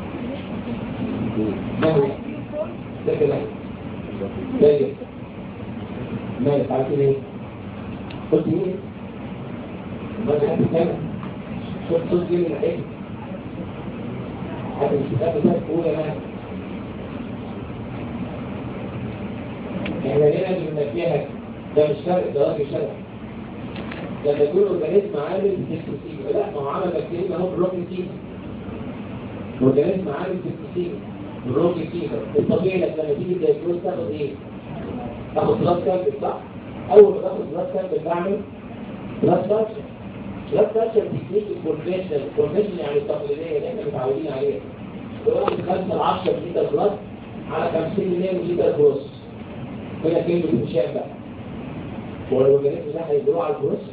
ما هو ده كده ده مالك عارفين ايه؟ قلت ايه؟ ما تحب كده شوف صوت دي من العين حتى الكتاب ده تقول يا مالك احنا هنا بننبهك ده مش فرق ده راجل شرع لما يكون اورجانيزم عامل سيستوسيجا لا ما هو عمل بكتيريا اهو بروكن فيفر اورجانيزم عامل سيستوسيجا بروكن فيفر الطبيعي لك لما تيجي الدايجنوز تاخد ايه؟ اخد بلاد سامبل صح اول ما باخد بلاد سامبل بعمل بلاد كالتشر بلاد كالتشر تكنيك الكونفشنال الكونفشنال يعني التقليديه اللي احنا متعودين عليها باخد 5 ل 10 لتر بلاد على 50 مللي لتر بروس هنا كلمه مشان بقى هو الاورجانيزم ده هيجروه على البروس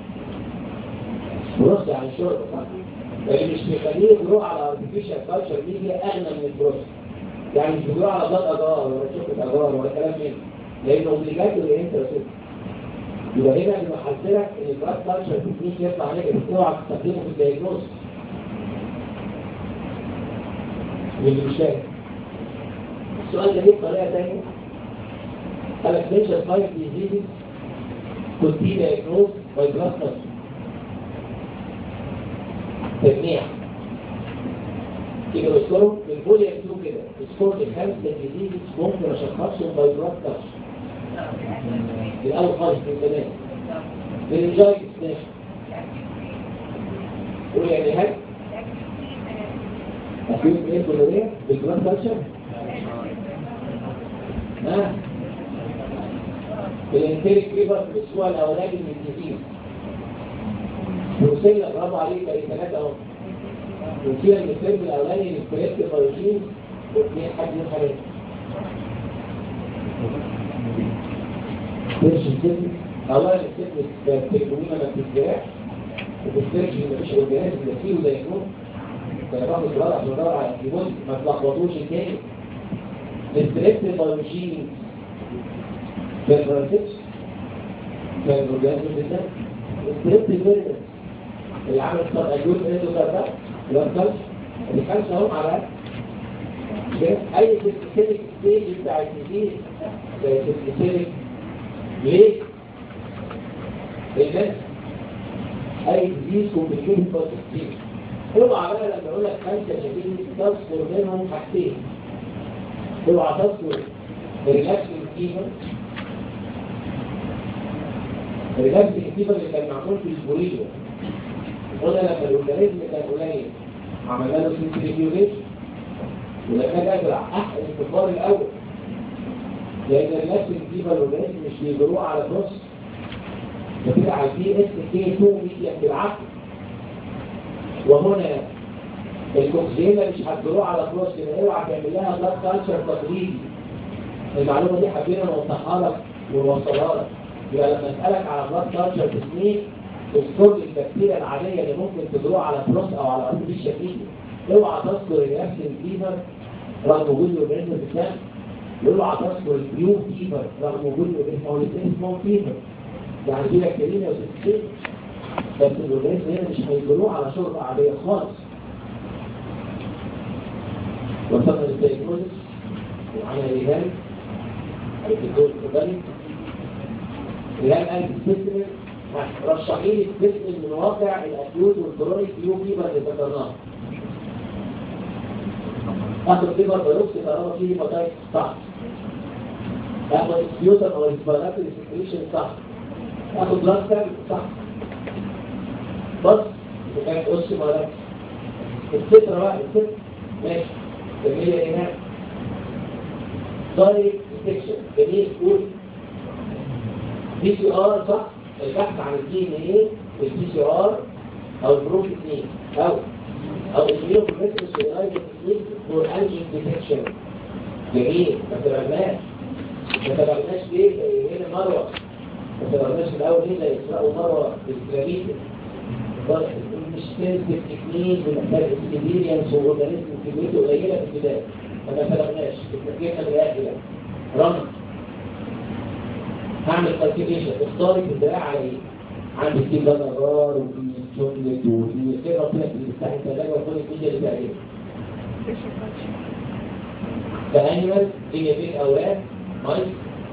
بروس يعني شرب صح لكن مش مخليه يجروه على ارتفيشال كالتشر دي هي اغنى من البروس يعني مش بيجروه على بلاد اجار ولا شوكة اجار ولا كلام من لانه اوبليجاتو اللي انت رسول يبقى هنا اللي بحذرك ان البلاد كالتشر تكنيك يطلع نيجاتيف اوعى تستخدمه في الدايجنوز واللي مش فاهم السؤال ده ليه بطريقه ثانيه قال لك نيتشر فايف ديزيز could be diagnosed by blood culture تجميع يبقى السكور من كل يكتبوا كده السكور الخمسة جديد ممكن اشخصهم باي بلاد كاتش الاول خالص من زمان بالانجايت سناش قول يعني هل أكيد ايه كلورية بالبلاد كاتشر ها بالانتيريك فيبر في الاسبوع الاولاني من الجديد وصلنا برافو عليك بقى ثلاثة اهو وفيها من الفيلم الاولاني للكريست فايروسين واثنين حد من حاجات فرش السن اولا السن التليفونية ما بتتزرعش وبالتالي ما فيش اورجانيزم يسيره زي النوم فانا باخد قرار عشان ادور على الكيبوند ما تلخبطوش التاني الكريست فايروسين كان فرانسيس كان اورجانيزم بالذات الكريست فيرنس اللي عمل الجزء اللي انتوا ده اللي هو الكلش الكلش اهو على اي سيستيك ستيج بتاع الجديد زي سيستيك ليه؟ لان اي جديد كومبليكيشن بوزيتيف اوعى بقى لما اقول لك خمسه شديد تذكر منهم حاجتين اوعى تذكر الريلاكسنج فيفر الريلاكسنج فيفر اللي كان معمول في البوريجو قلنا لما الاورجانيزم كان قليل عملنا له سنتريفيوجيشن ولما جه ازرع احسن الكبار الاول لان الناس الجديده الاورجانيزم مش بيجروه على كروس بتبقى على البي اس كي 2 مش بالعكس وهنا الكوكسيلا مش هتجروه على كروس يبقى اوعى تعمل لها بلاد كالتشر تقليدي المعلومه دي حابين نوضحها لك ونوصلها لك يبقى لما اسالك على بلاد كالتشر تسميه تذكر البكتيريا العادية اللي ممكن تجروه على بروس او على ارتفيشال فيديو اوعى تذكر الرياكشن فيفر رغم وجود الاورجانيزم بتاعه اوعى تذكر البيو فيفر رغم وجود الاورجانيزم او الاثنين اسمهم فيفر يعني دي بكتيريا وسيستين بس الاورجانيزم هنا مش هيجروه على شرطة عادية خالص وصلنا للدايجنوزس ومعانا ريهان الدكتور الكباري ريهان قال السيستم رشحي لي الجسم من واقع الاكيوت والكرونيك يو فيبر اللي ذكرناه اخد فيبر بايوبسي طالما فيه هيباتايتس صح اخد السيوتر او الاسباناتري سكريشن صح اخد بلاد سيل صح بس وكانت قص مالك السترة بقى السترة ماشي جميل يا ايمان دايركت ديتكشن جميل قول دي سي ار صح البحث عن الدي ان ايه والبي سي ار او البروف 2 او او الجيو بروفيسورس يونايتد ستيتس فور انجين ديتكشن جميل ما تبعناش ما تبعناش ليه زي هنا مروه ما تبعناش الاول ليه زي اسراء ومروه بالجريده مش سنسيتيف تكنيك ومحتاج اكسبيرينس واورجانيزم كميته قليله في البدايه فما تبعناش التكنيك الرئاسي رمز هعمل كالكيليشن اختاري في الدراع على ايه عندي في بنرار وفي شوكليت وفي كده ربنا في بتاع الثلاجه وكل الدنيا اللي بقى فانيمال هي بيت اولاد مايس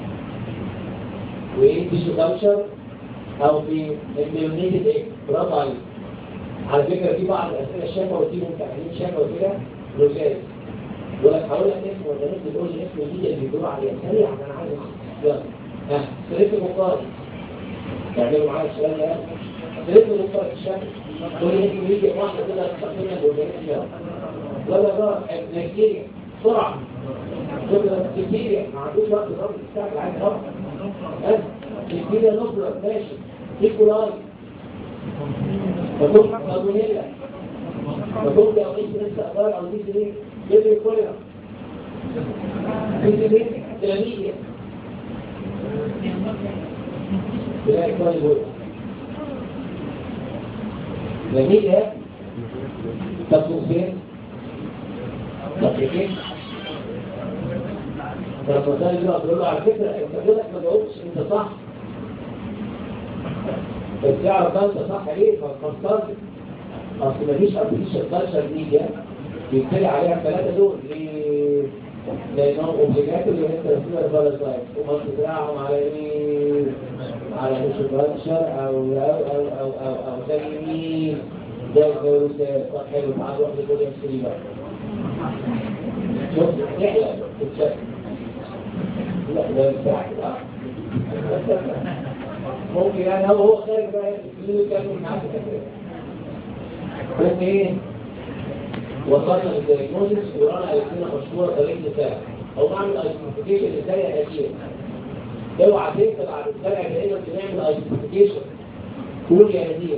وايه تيشو كالتشر او في الميونيتد ايه برافو عليك على فكره في بعض الاسئله الشفا وفي ممتحنين شفا وكده روزات يقول لك هقول لك اسم اورجانيزم تقول لي اسم الجديد اللي بيدوروا عليه سريع انا عايز يلا ها سريت المقارن تعملوا معايا السؤال ده سريت المقارن الشكل تقول لي ممكن يجي واحده كده تستخدمها الاورجانيزم لا لا لا نيجيريا بسرعه كده نيجيريا ما عندوش وقت ضرب يستعمل عايز ضرب الكلية نفرة ماشي ايكولاي فتوب مضمونية فتوب لو انت لسه اخبار او دي سنين يدري كوليرا دي سنين تلاميذ بلاقي كويس بقول جميل ده تبقوا فين طب ايه فالمسائل دي بقول له على فكره انت كده ما جاوبتش انت صح بس تعرف بقى انت صح ليه ففكرت اصل مفيش ابلكيشن كلتشر دي بيبتدي عليها الثلاثه دول ليه؟ لانهم اوبليجاتوري انت رسمها الفالنتاين وما بتاعهم على مين؟ على مش الكلتشر او او او او او او زي مين؟ زي الفيروسات طب حلو تعال نروح لكل يمشي بقى شوف احلى تتشكل لا ده بتاعك لا ممكن يعني هو هو خارج بقى يقول كانوا معاك كده ايه وصلنا للدياجنوزس ورانا قالت لنا مشهوره طريقه الزرع او بعمل ايدنتيفيكيشن للزرع اكيد اوعى تكتب على الزرع لانك بنعمل ايدنتيفيكيشن قول يا نذير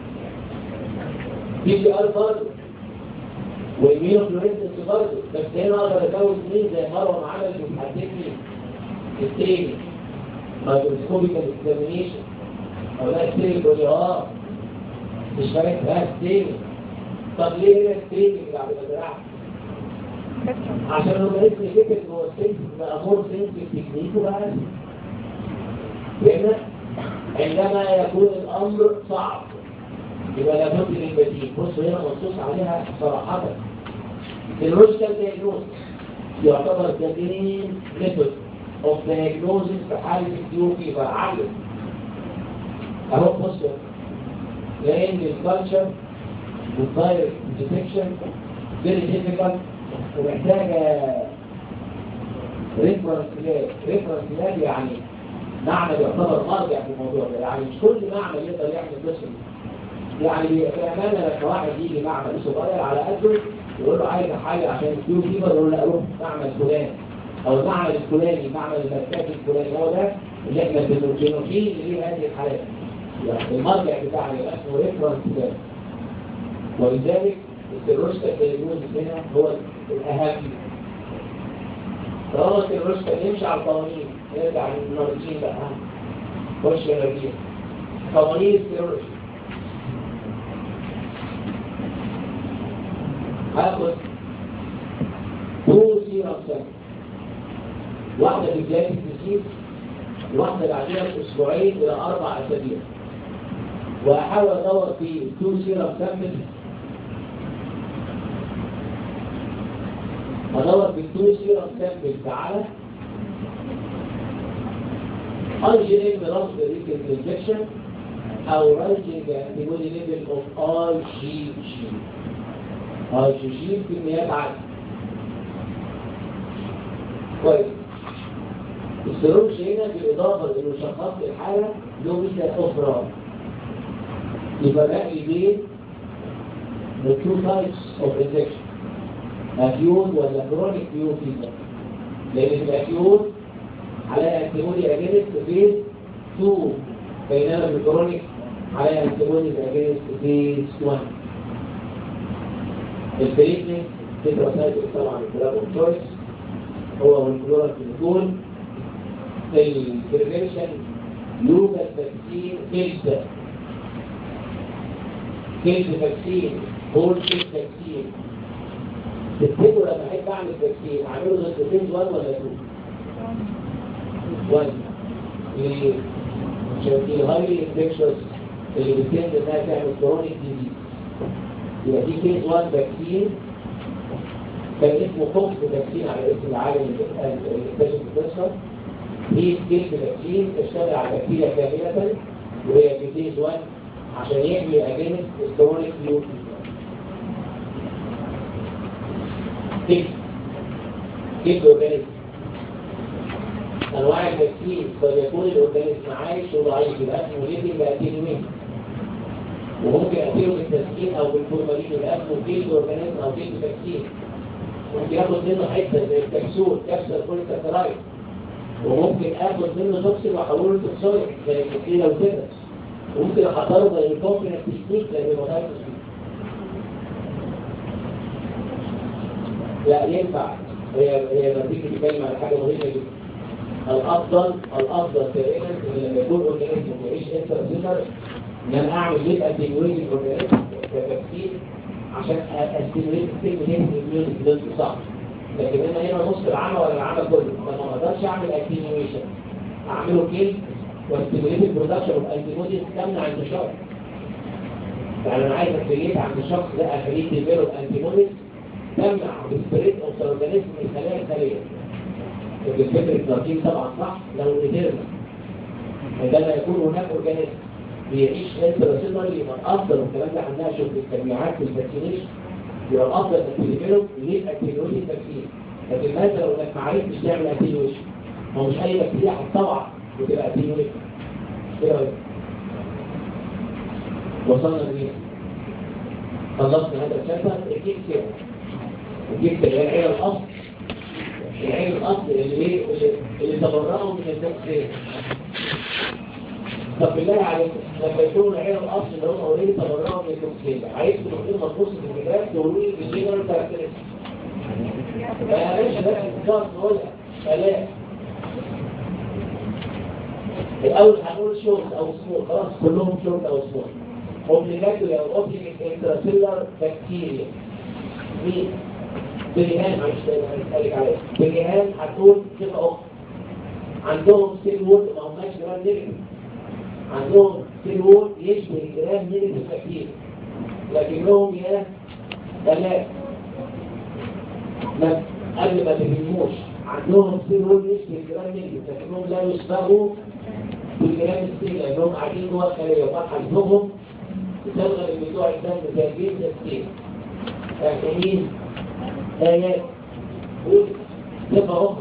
بي سي ار برضه والمينو فلوريسنس برضه بس هنا اقدر اكون مين زي مروه ما عملت وتحدد لي التاني مايكروسكوبيكال اكزامينيشن او لا التاني تقول لي اه مش فاهم بقى التاني طب ليه هنا التاني اللي على الزراعه عشان لما اسمي فكره هو السنس بقى مور سنس تكنيك وبقى لان عندما يكون الامر صعب يبقى لابد من بديل بص هنا منصوص عليها صراحه الروشكال دايجنوز يعتبر جديد ميثود اوف دايجنوزز في حاله الديو فيبر عالي اهو بص لان الكالتشر والفايروس ديتكشن فيري ديفيكالت ومحتاجه ريفرنس لاب ريفرنس لاب يعني معمل يعتبر مرجع في الموضوع ده يعني مش كل معمل يقدر يعمل قسم يعني بأمانة لما واحد يجي معمل صغير على قده يقول له عايز حاجة عشان الكيو فيبر يقول له روح معمل فلان أو المعمل الفلاني معمل المركز الفلاني هو ده اللي احنا بنرجنه فيه اللي ليه هذه الحالات يعني المرجع بتاعنا يبقى اسمه ريفرنس ده ولذلك التروشكا التليفون هنا هو الأهم طالما التروشكا يمشي على القوانين نرجع للنارجين بقى خش يا نبيل قوانين التروشكا هاخد تو سيرم سنة واحدة في بداية التسيس واحدة بعدها بأسبوعين إلى أربع أسابيع وأحاول أدور في تو سيرم سامبل أدور في التو سيرم سامبل تعالى اي جي ام رمز ريكل انجكشن او رايجنج انتيبودي ليفل اوف اي جي جي اي جي جي كميات عالية كويس السيروج هنا بالإضافة لأنه شخص الحالة له مثل أخرى يبقى باقي بين the two types of injection acute ولا chronic acute fever لأن الأكيوت على انتيبودي أجينست فيز 2 بينما الكرونيك على انتيبودي أجينست فيز 1 التريتمنت تتراسايتك طبعا الكلاب اوف هو والكلورا كليكول البريفنشن يوجد تكسير كلسة كلسة تكسير هول كلسة تكسير تفتكروا لما احب اعمل تكسير اعمله ضد فيز 1 ولا 2 1 ليه؟ عشان في هايلي انفكشوس اللي بتتم انها تعمل كرونيك ديزيز يبقى في كيس 1 فاكسين كان اسمه فوكس فاكسين على اسم العالم اللي اكتشف القصه هي كيس فاكسين تشتغل على البكتيريا كامله وهي في كيس 1 عشان يحمي اجانب الكرونيك ليوكي كيس كيس اورجانيزم انواع الفاكسين قد يكون الاورجانيزم عايش وضعيف يبقى اسمه ليفنج اتينوين وممكن أثيره بالتسكين أو بالفورمالين يبقى اسمه كيلو أورجانيزم أو كيلو تكسين ممكن ياخد منه حتة زي الكبسول كبسة البوليساكرايد وممكن اخد منه توكسين واحوله لتوكسين زي الكتيرة وكده وممكن احضره زي الكوفي تكنيك زي ما لا ينفع هي هي لما تيجي تتكلم على حاجه مهمه جدا الافضل الافضل تقريبا ان لما يكون اورجانيزم يعيش انترسيلر ان انا اعمل ليه اتنيويت الاورجانيزم كتفكير عشان استيميليت الاميونيتي ضد صح لكن انا هنا نص العمى ولا العمى كله فانا ما اقدرش اعمل اتنيويشن اعمله كيل واستيميليت البرودكشن اوف انتيبوديز تمنع انتشار يعني انا عايز اكريت عند الشخص ده اخليه ديفيلوب انتيبوديز تمنع السبريد اوف اورجانيزم من خلايا الخليه الفكر التركيب طبعا صح لو قدرنا عندما يكون هناك اورجانيزم بيعيش انتراسيلولي يبقى الافضل والكلام ده هنناقشه في التجميعات في الفاكسينيشن يبقى الافضل انك تديله ليه اكتيفيتي التكسير لكن ماذا لو انك ما عرفتش تعمل اكتيفيشن هو مش اي بكتيريا هتطلع وتبقى اكتيفيتي ايه رايك؟ وصلنا ليه؟ خلصنا هذا الشابتر اكيد كده وجبت العين الاصل العين الاصل اللي ايه اللي تبرأوا من التكسير طب بالله عليكم لما يكون العين الاصل اللي هم اوريدي تبرأوا من التكسير عايز تقول ما تبص في الكتاب تقولوا لي الجنرال كاركترستكس ما ليش بس الكتاب نقولها ثلاث الاول هنقول شورت او سمول خلاص كلهم شورت او سمول اوبليجاتوري او اوبليجيت انتراسيلر بكتيريا مين بريهان معلش هنسألك عليها بريهان هتقول صفة أخرى عندهم سيل وول ما هماش جرام نيجاتيف عندهم سيل وول يشبه الجرام نيجاتيف كتير لكنهم يا ثلاث ما قبل ما تفهموش عندهم سيل وول يشبه الجرام نيجاتيف لكنهم لا يشبهوا بالجرام السيل لأنهم قاعدين جوه الخلية وفتح جسمهم بتلغى بتوع الدم زي الجيل السيل فاهمين آيات صفة أخرى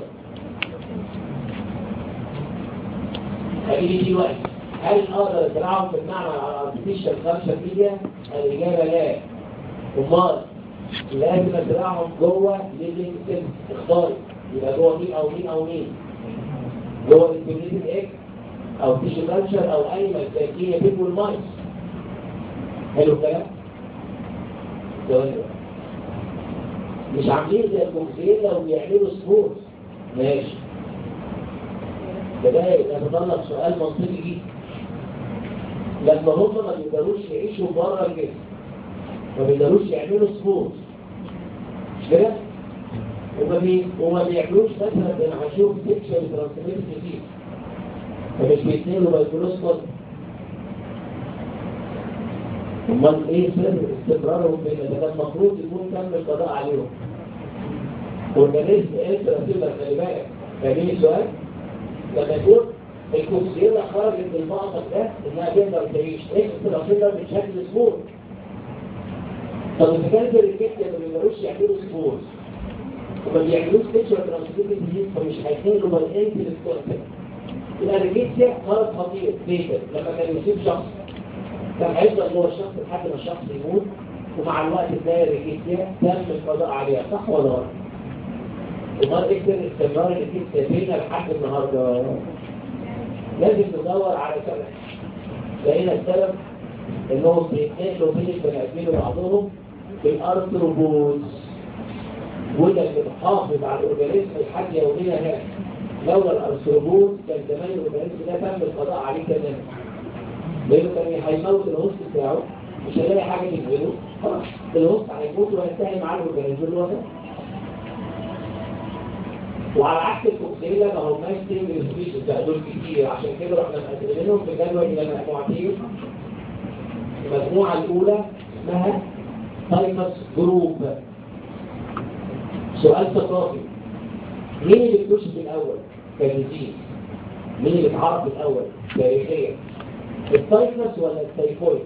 هذه دي وقت هل أقدر أزرعهم في المعنى على artificial culture media؟ الإجابة لا أمال لازم أزرعهم جوه living cells اختاري يبقى جوه مين أو مين أو مين جوه الكوميونيتي إكس أو تيشو كالتشر أو أنيمال زي كينيا بيج والمايس حلو الكلام؟ ده مش عاملين زي الكونسيلا وبيعملوا سبورت ماشي ده يتطلب سؤال منطقي جدا لما هم ما بيقدروش يعيشوا بره الجسم ما بيقدروش يعملوا سبورت مش كده؟ وما بي... وما بيعملوش مثلا زي ما هنشوف سيكشوال ترانسميت كتير فمش بيتنقلوا بايكولوسكوت امال ايه سر استمرارهم بين ده كان المفروض يكون تم القضاء عليهم والمناسب انت رسيبك خلي بالك فاهمين السؤال لما يكون الكوكسيلا خرجت من المعطف ده انها تقدر تعيش اكسترا سيلر بشكل سبور طب اذا كانت الريكيتيا ما بيقدروش يعملوا سبور وما بيعملوش سيكشوال ترانسميت ديزيز فمش هيتنقلوا بالانتي للكونتاكت يبقى الريكيتيا مرض خطير ليه لما كان يصيب شخص كان هيفضل جوه الشخص لحد ما الشخص يموت ومع الوقت ده الريكيتيا تم القضاء عليها صح ولا غلط؟ وما تكتر استمرار الريكيتيا فينا لحد النهارده لازم ندور على سبب لقينا السبب انهم بيتنقلوا بين البني ادمين وبعضهم بالارثروبوز وده اللي بتحافظ على الاورجانيزم لحد يومنا هذا لولا الارثروبوز كان زمان الاورجانيزم ده تم القضاء عليه تماما لانه كان هيموت الهوست بتاعه مش هيلاقي حاجه تجبره خلاص الهوست هيموت وهينتهي معاه الاورجانيزم اللي هو ده وعلى عكس الكوكسيلا ما هماش سنجل سبيشيز ده دول كتير عشان كده احنا مقسمينهم في جدول الى مجموعتين المجموعه الاولى اسمها تايمس جروب سؤال ثقافي مين اللي اكتشف الاول كديزيز مين اللي اتعرف الاول تاريخيا التايفس ولا التايفويد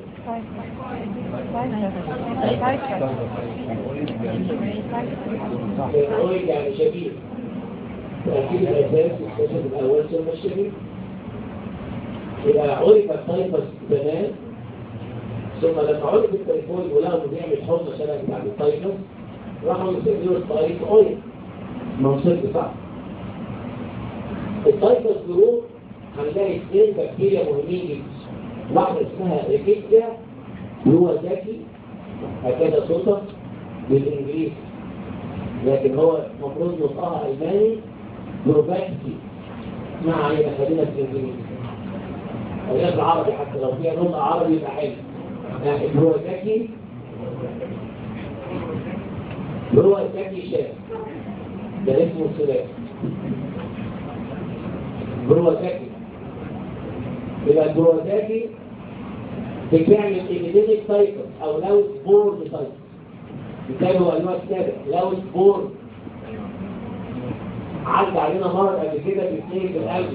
التايفويد يعني شبيه تأكيد الأساس اكتشف الأول ثم الشبيه يبقى عرف التايفس زمان ثم لما عرف التايفويد ولقوا انه بيعمل حمى شبه بتاع التايفس راحوا يسميوه التايف اويل منصب صح التايفس جروب هنلاقي اثنين بكتيريا مهمين جدا واحدة اسمها ريكيتيا هو ذكي هكذا صوتها بالانجليزي لكن هو المفروض نطقها الماني بروباكتي ما علينا خلينا في الانجليزي خلينا بالعربي حتى لو فيها نطق عربي يبقى حلو لكن هو ذكي هو ذكي شاب ده اسمه الثلاثي بروزاكي يبقى البروزاكي بتعمل ايميدينيك سايكل او لو بورد سايكل بالتالي هو انواع كده لو بورد عدى علينا مرة قبل كده باثنين في القلب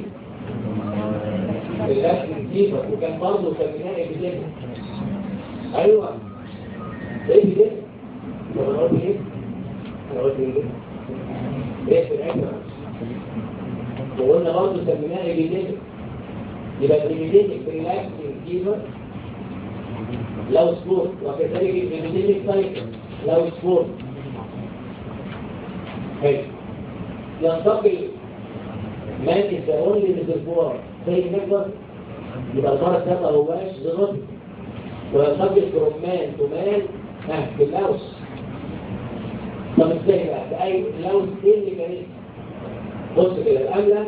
الأكل الجيفة وكان برضه سميناه ايميدينيك ايوه ايه دي طب انا قلت ايه؟ انا قلت ايه؟ ايه في العلم وقلنا برضه سميناه ايبيديميك يبقى الايبيديميك ريلاكس فيفر لو سبورت وكذلك الايبيديميك سايكل لو سبورت حلو ينتقل مان از اونلي ريزرفوار زي المكبر يبقى المرض ده ما هواش ظروفي وينتقل فروم مان تو مان ها باللوس طب ازاي بقى؟ بأي لوس ايه الميكانيزم؟ بص كده الأملة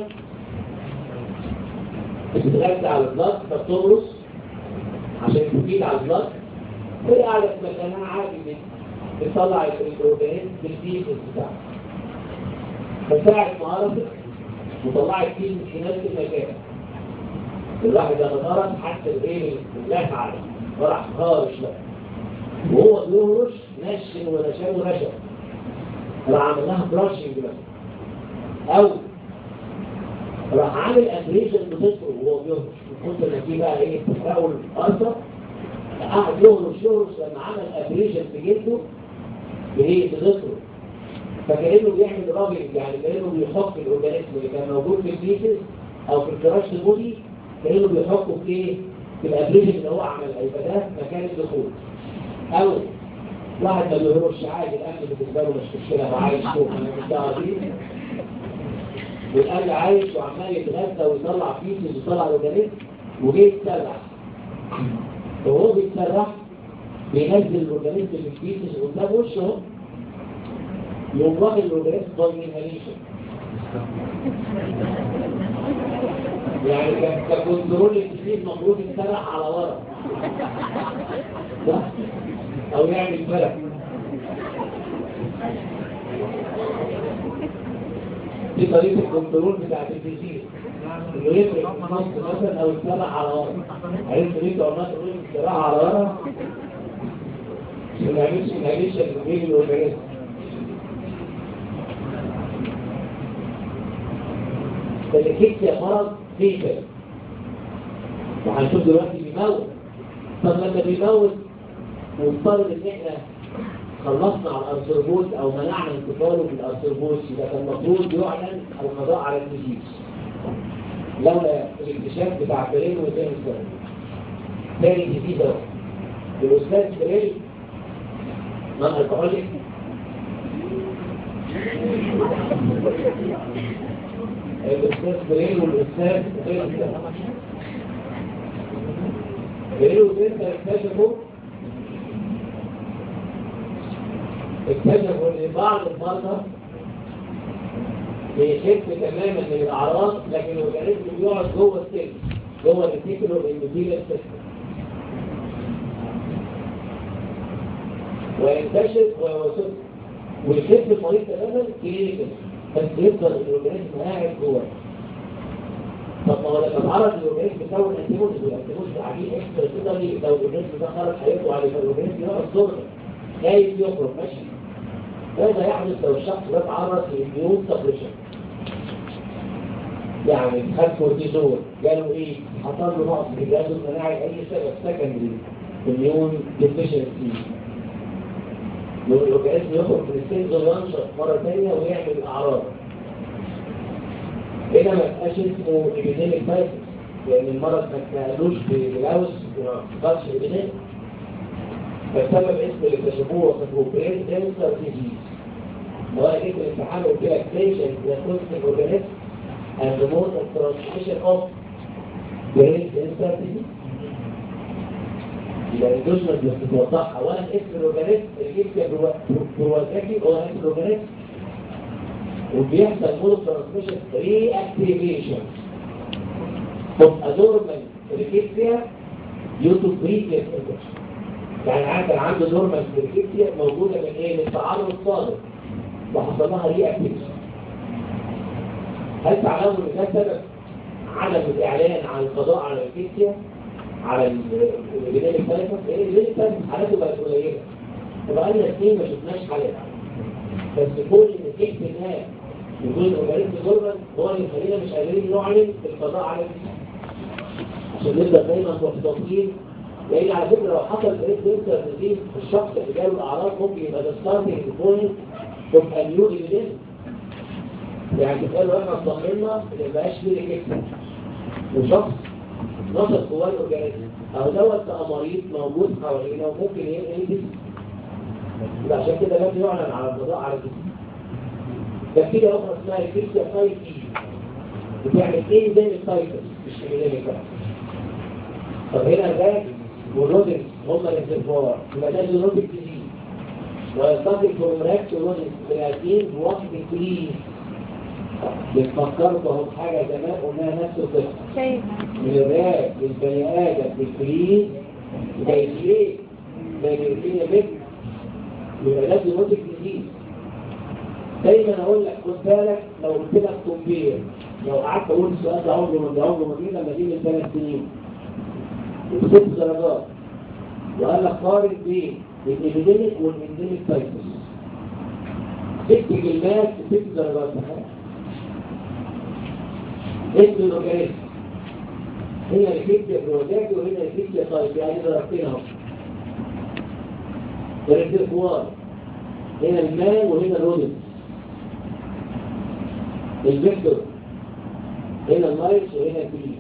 بتتغذى على البلاط فبتبرص عشان تفيد على البلاط وهي قاعدة في مكانها عادي جدا بتطلع الأورجانيزم بالفيزز بتاعها فساعة ما عرفت وطلعت فيزز في نفس المكان الواحد لما غرس حتى الايه اللافع عليه وراح خارج بقى وهو بيهرش نشن ونشان ونشن راح عمل لها براشنج بقى او راح عامل ابريشن بصدره وهو بيهرش كنت انا فيه بقى ايه تفاؤل ارثر قعد يهرش يهرش لما عمل ابريشن في جلده بايه بصدره فكانه بيعمل رابنج يعني كانه بيحك الاورجانيزم اللي كان موجود في البيسز او في الكراش البودي كانه بيحكه في ايه في الابريشن اللي هو عملها يبقى ده مكان الدخول او واحد ما بيهرش عادي الاكل بالنسبه له مش مشكله هو عايش فوق انا مش دعوه بيه والأهل عايش وعمال يتغذى ويطلع فيسز ويطلع اورجانيزم وجاي يتسرح وهو بيتسرح بينزل الاورجانيزم في الفيسز قدام وشه اهو يقوم واخد الاورجانيزم باي انهاليشن يعني ككنترول الكثير المفروض يتسرح على ورا صح؟ او يعمل فرق دي طريقة الكنترول بتاعت الفيزيك انه يفرق نص مثلا او يتسرع على ورا عرفت ليه او نص تقول يتسرع على ورا عشان ما يعملش انهاليشن للجيل الاورجانيزم فالكيكسيا مرض فيتال وهنشوف دلوقتي بيموت طب لما بيموت ونفترض ان احنا خلصنا على الارثروبوس او منعنا انتقاله في الارثروبوس يبقى كان المفروض يعلن القضاء على الديزيز لولا الاكتشاف بتاع برين وزين السنة تاني جديد اهو الاستاذ برين من الكحوليك الاستاذ برين والاستاذ غير السنة برين وزين اكتشفوا اكتشفوا ان بعض المرضى بيخف تماما من الاعراض لكن الاورجانيزم بيقعد جوه السيل جوه الريتيكولو اندوثيليال سيستم وينتشر ويوصل ويخف المريض تماما كلينيكال بس يفضل الاورجانيزم قاعد جوه طب ما هو لما اتعرض الاورجانيزم بيكون انتيموز والانتيموز عاملين اكسترا سيلري لو الاورجانيزم ده خرج هيطلع عليه فالاورجانيزم يقعد ضغط خايف يخرج ماشي ماذا يحدث لو الشخص ده اتعرض للميون سبريشن يعني خد كورتيزون جاله ايه حصل له نقص في الجهاز المناعي اي سبب سكندري الميون ديفيشنسي لو الاورجانيزم يخرج من السيلز وينشط مره ثانيه ويعمل اعراض هنا ما يبقاش اسمه ايبيديميك بايسس لان المرض ما اتنقلوش بجلاوس وما حصلش ايبيديميك فالسبب اسم اللي اكتشفوه وصفوه برين كانسر ديزيز وانا جيت الامتحان وقلت لك بيشنت يكون في الاورجانيزم and the mode of transmission of brain insert يبقى الجزء اللي بتوضحها ولا اسم الاورجانيزم الجيب بروازاكي هو اسم الاورجانيزم وبيحصل مود ترانسميشن ري اكتيفيشن تبقى نورمال ريكيتسيا ديو تو بريفيس انفكشن يعني عارف كان عنده نورمال ريكيتسيا موجوده من ايه؟ من التعرض الصادق وحصل لها ري اكتيفيشن هل تعلموا ان ده سبب عدم الاعلان عن القضاء على الريكيتسيا على البداية الثالثة ايه البداية الثالثة حالاته بقت قليلة وبقى لنا سنين ما شفناش حالات بس كل ان في احتمال يكون الاورجانيزم جوربان هو اللي يخلينا مش قادرين نعلن القضاء على عشان نبدا دايما محتاطين لان على فكره لو حصل بريد كانسر ديزيز في الشخص اللي جاله الاعراض ممكن يبقى ده ستارتنج بوينت تبقى نيو ايفيدنس يعني تخيلوا احنا اطمنا ان ما يبقاش فيه ريكيكشن وشخص نشط جواه الاورجانيزم او دوت بقى مريض موجود حوالينا وممكن ينقل يبقى عشان كده لازم يعلن على القضاء على الجسم بكتيريا اخرى اسمها ريكيكسيا سايتي بتعمل ايه زي السايتس مش كلينيكا طب هنا ده والرودن هم الانتفار يبقى ده الرودن جديد ويستطيع كومراكت ورودن بلاتين بوقت كلين بتفكروا اهو بحاجه زمان قلناها نفس القصه من الراب للبني ادم للكلين زي ايه؟ زي الكلين مثل يبقى ده الرودن جديد دايما اقول لك خد بالك لو قلت لك كومبير لو قعدت اقول السؤال ده عمره ما عمره ما جه لما جه من ثلاث سنين ست درجات وقال لك قارن بين الابيديميك والانديميك تايبس ست كلمات ست درجات اسم الاورجانيزم هنا الفيكتيا بروتاكي وهنا الفيكتيا تايب يعني درجتين اهو الريزرفوار هنا الماء وهنا الرودن الفيكتور هنا اللايتس وهنا البليس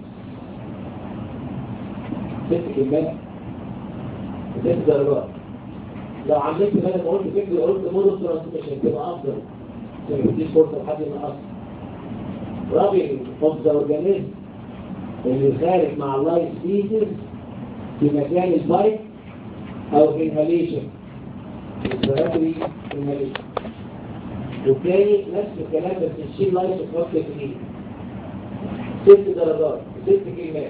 ست كلمات ست درجات لو عملت بالك قلت فكرة قلت مودو ترانسميشن تبقى افضل عشان دي فرصه لحد ما اصلا رابع اوف ذا اورجانيزم اللي خارج مع اللايف سبيسيس في مكان البايت او انهاليشن الزرابري انهاليشن والتاني نفس الكلام بس نشيل لايف في وقت كتير ست درجات ست كلمات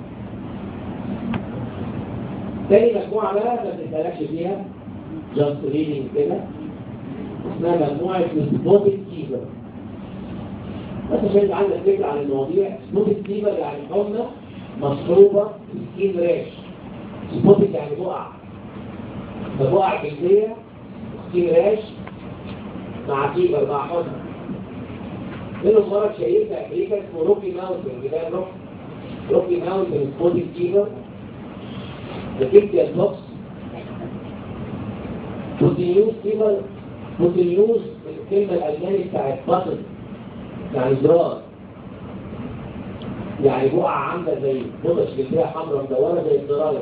تاني مجموعة بقى ما تتكلمش فيها جاست ريدنج كده اسمها مجموعة سبوتد كيبر بس عشان يبقى عندك فكرة عن المواضيع سبوتد كيبر يعني حمى مشروبة سكين راش سبوتد يعني بقع فبقع جلدية سكين راش مع كيبر مع حمى منهم مرض شهير في أمريكا اسمه روكي ماونتن كده روكي روكي ماونتن سبوتد كيبر ركبت البوكس بروتينيوز كيبر بروتينيوز الكلمة الألماني بتاعت بطل يعني زرار يعني بقعة عاملة زي بطش جلدية حمراء مدورة زي الزرار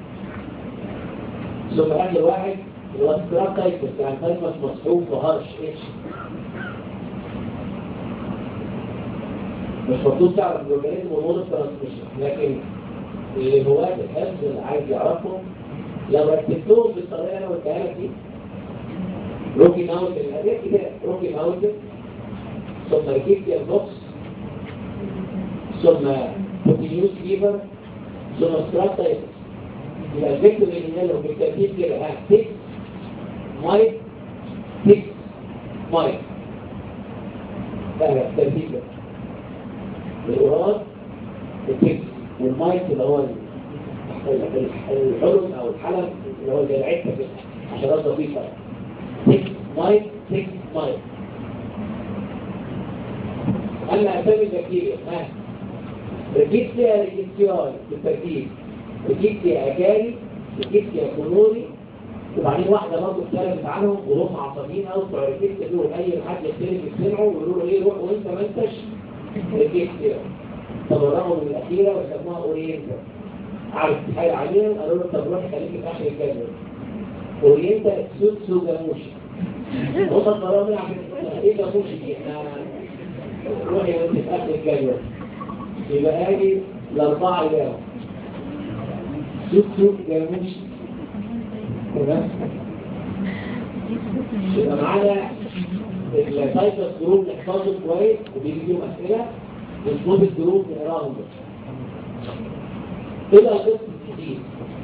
ثم آخر واحد اللي هو استراب تايفس يعني تايفس مصحوب وهرش اتش مش مطلوب تعرف الاورجانيزم والمود ترانسميشن لكن اللي هواة الحفظ اللي عايز يعرفهم لو رتبتهم بالطريقه اللي انا قلتها لك دي روكي ماونتن الحاجات كده روكي ماونتن ثم ركيبتيا بوكس ثم بوتينيوس فيبر ثم ستراتايتس يبقى الفيكتور اللي هنا لو بالترتيب كده ها تيك مايك تيك مايك ده الترتيب ده الأوراد التيك والمايك اللي هو الحلم او الحلم اللي هو زي العكه كده عشرات دقيقه تيك مايك تيك مايك اما اسامي البكتيريا ها ريكيتسيا ريكيتسيون بالترتيب ريكيتسيا اجاري ريكيتسيا كونوري وبعدين واحده برضه اتكلمت عنهم وهم عصبيين قوي بتوع ريكيتسيا دول اي حد يختلف يسمعوا ويقولوا له ايه روح وانت ما انتش ريكيتسيا تبرعوا من الأخيرة وسموها أورينتا عارف حاجة عليهم قالوا له طب روح خليك في آخر الجدول أورينتا سوتسو جاموشي هم الضرامي عشان إيه جاموشي دي احنا روحي وانت في اخر الجدول يبقى ادي الاربعه اللي شوف شوف يا مش تمام يبقى معانا السايكس جروب نحفظه كويس وبيجي فيهم اسئله والسلوب الجروب نقراهم بس كده قصه جديد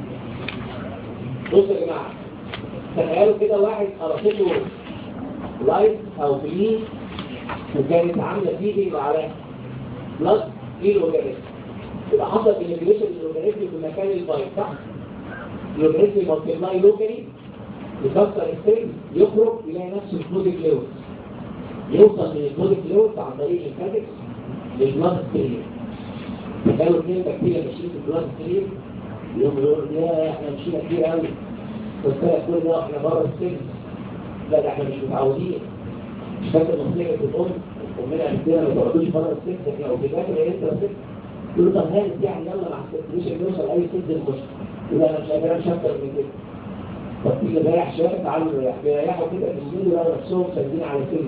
بصوا يا جماعه تخيلوا كده واحد قرصته لايت او بلين وكانت عامله فيه على بلس في الاورجانيزم يبقى حصل انيبيشن للاورجانيزم في مكان البايت صح؟ الاورجانيزم مالتيبلاي لوكالي يكسر السيل يخرج يلاقي نفسه الفلوديك ليوز يوصل من الفلوديك ليوز عن طريق الفاتكس للبلاد ستريم تخيلوا اثنين بكتيريا ماشيين في البلاد ستريم يقوم يقول يا احنا مشينا كتير قوي بس كل ده احنا بره السجن لا ده احنا مش متعودين مش فاكر مصيبه الام امنا عندنا ما تقعدوش بره السجن احنا لو بنذاكر يا انت السجن يقول له طب هانت يعني يلا مع السجن مش هنوصل اي سجن نخش يقول انا مش قادر امشي اكتر من كده طب تيجي رايح شويه تعالوا نريح بيريحوا كده في السجن يلاقوا نفسهم ساجدين على السجن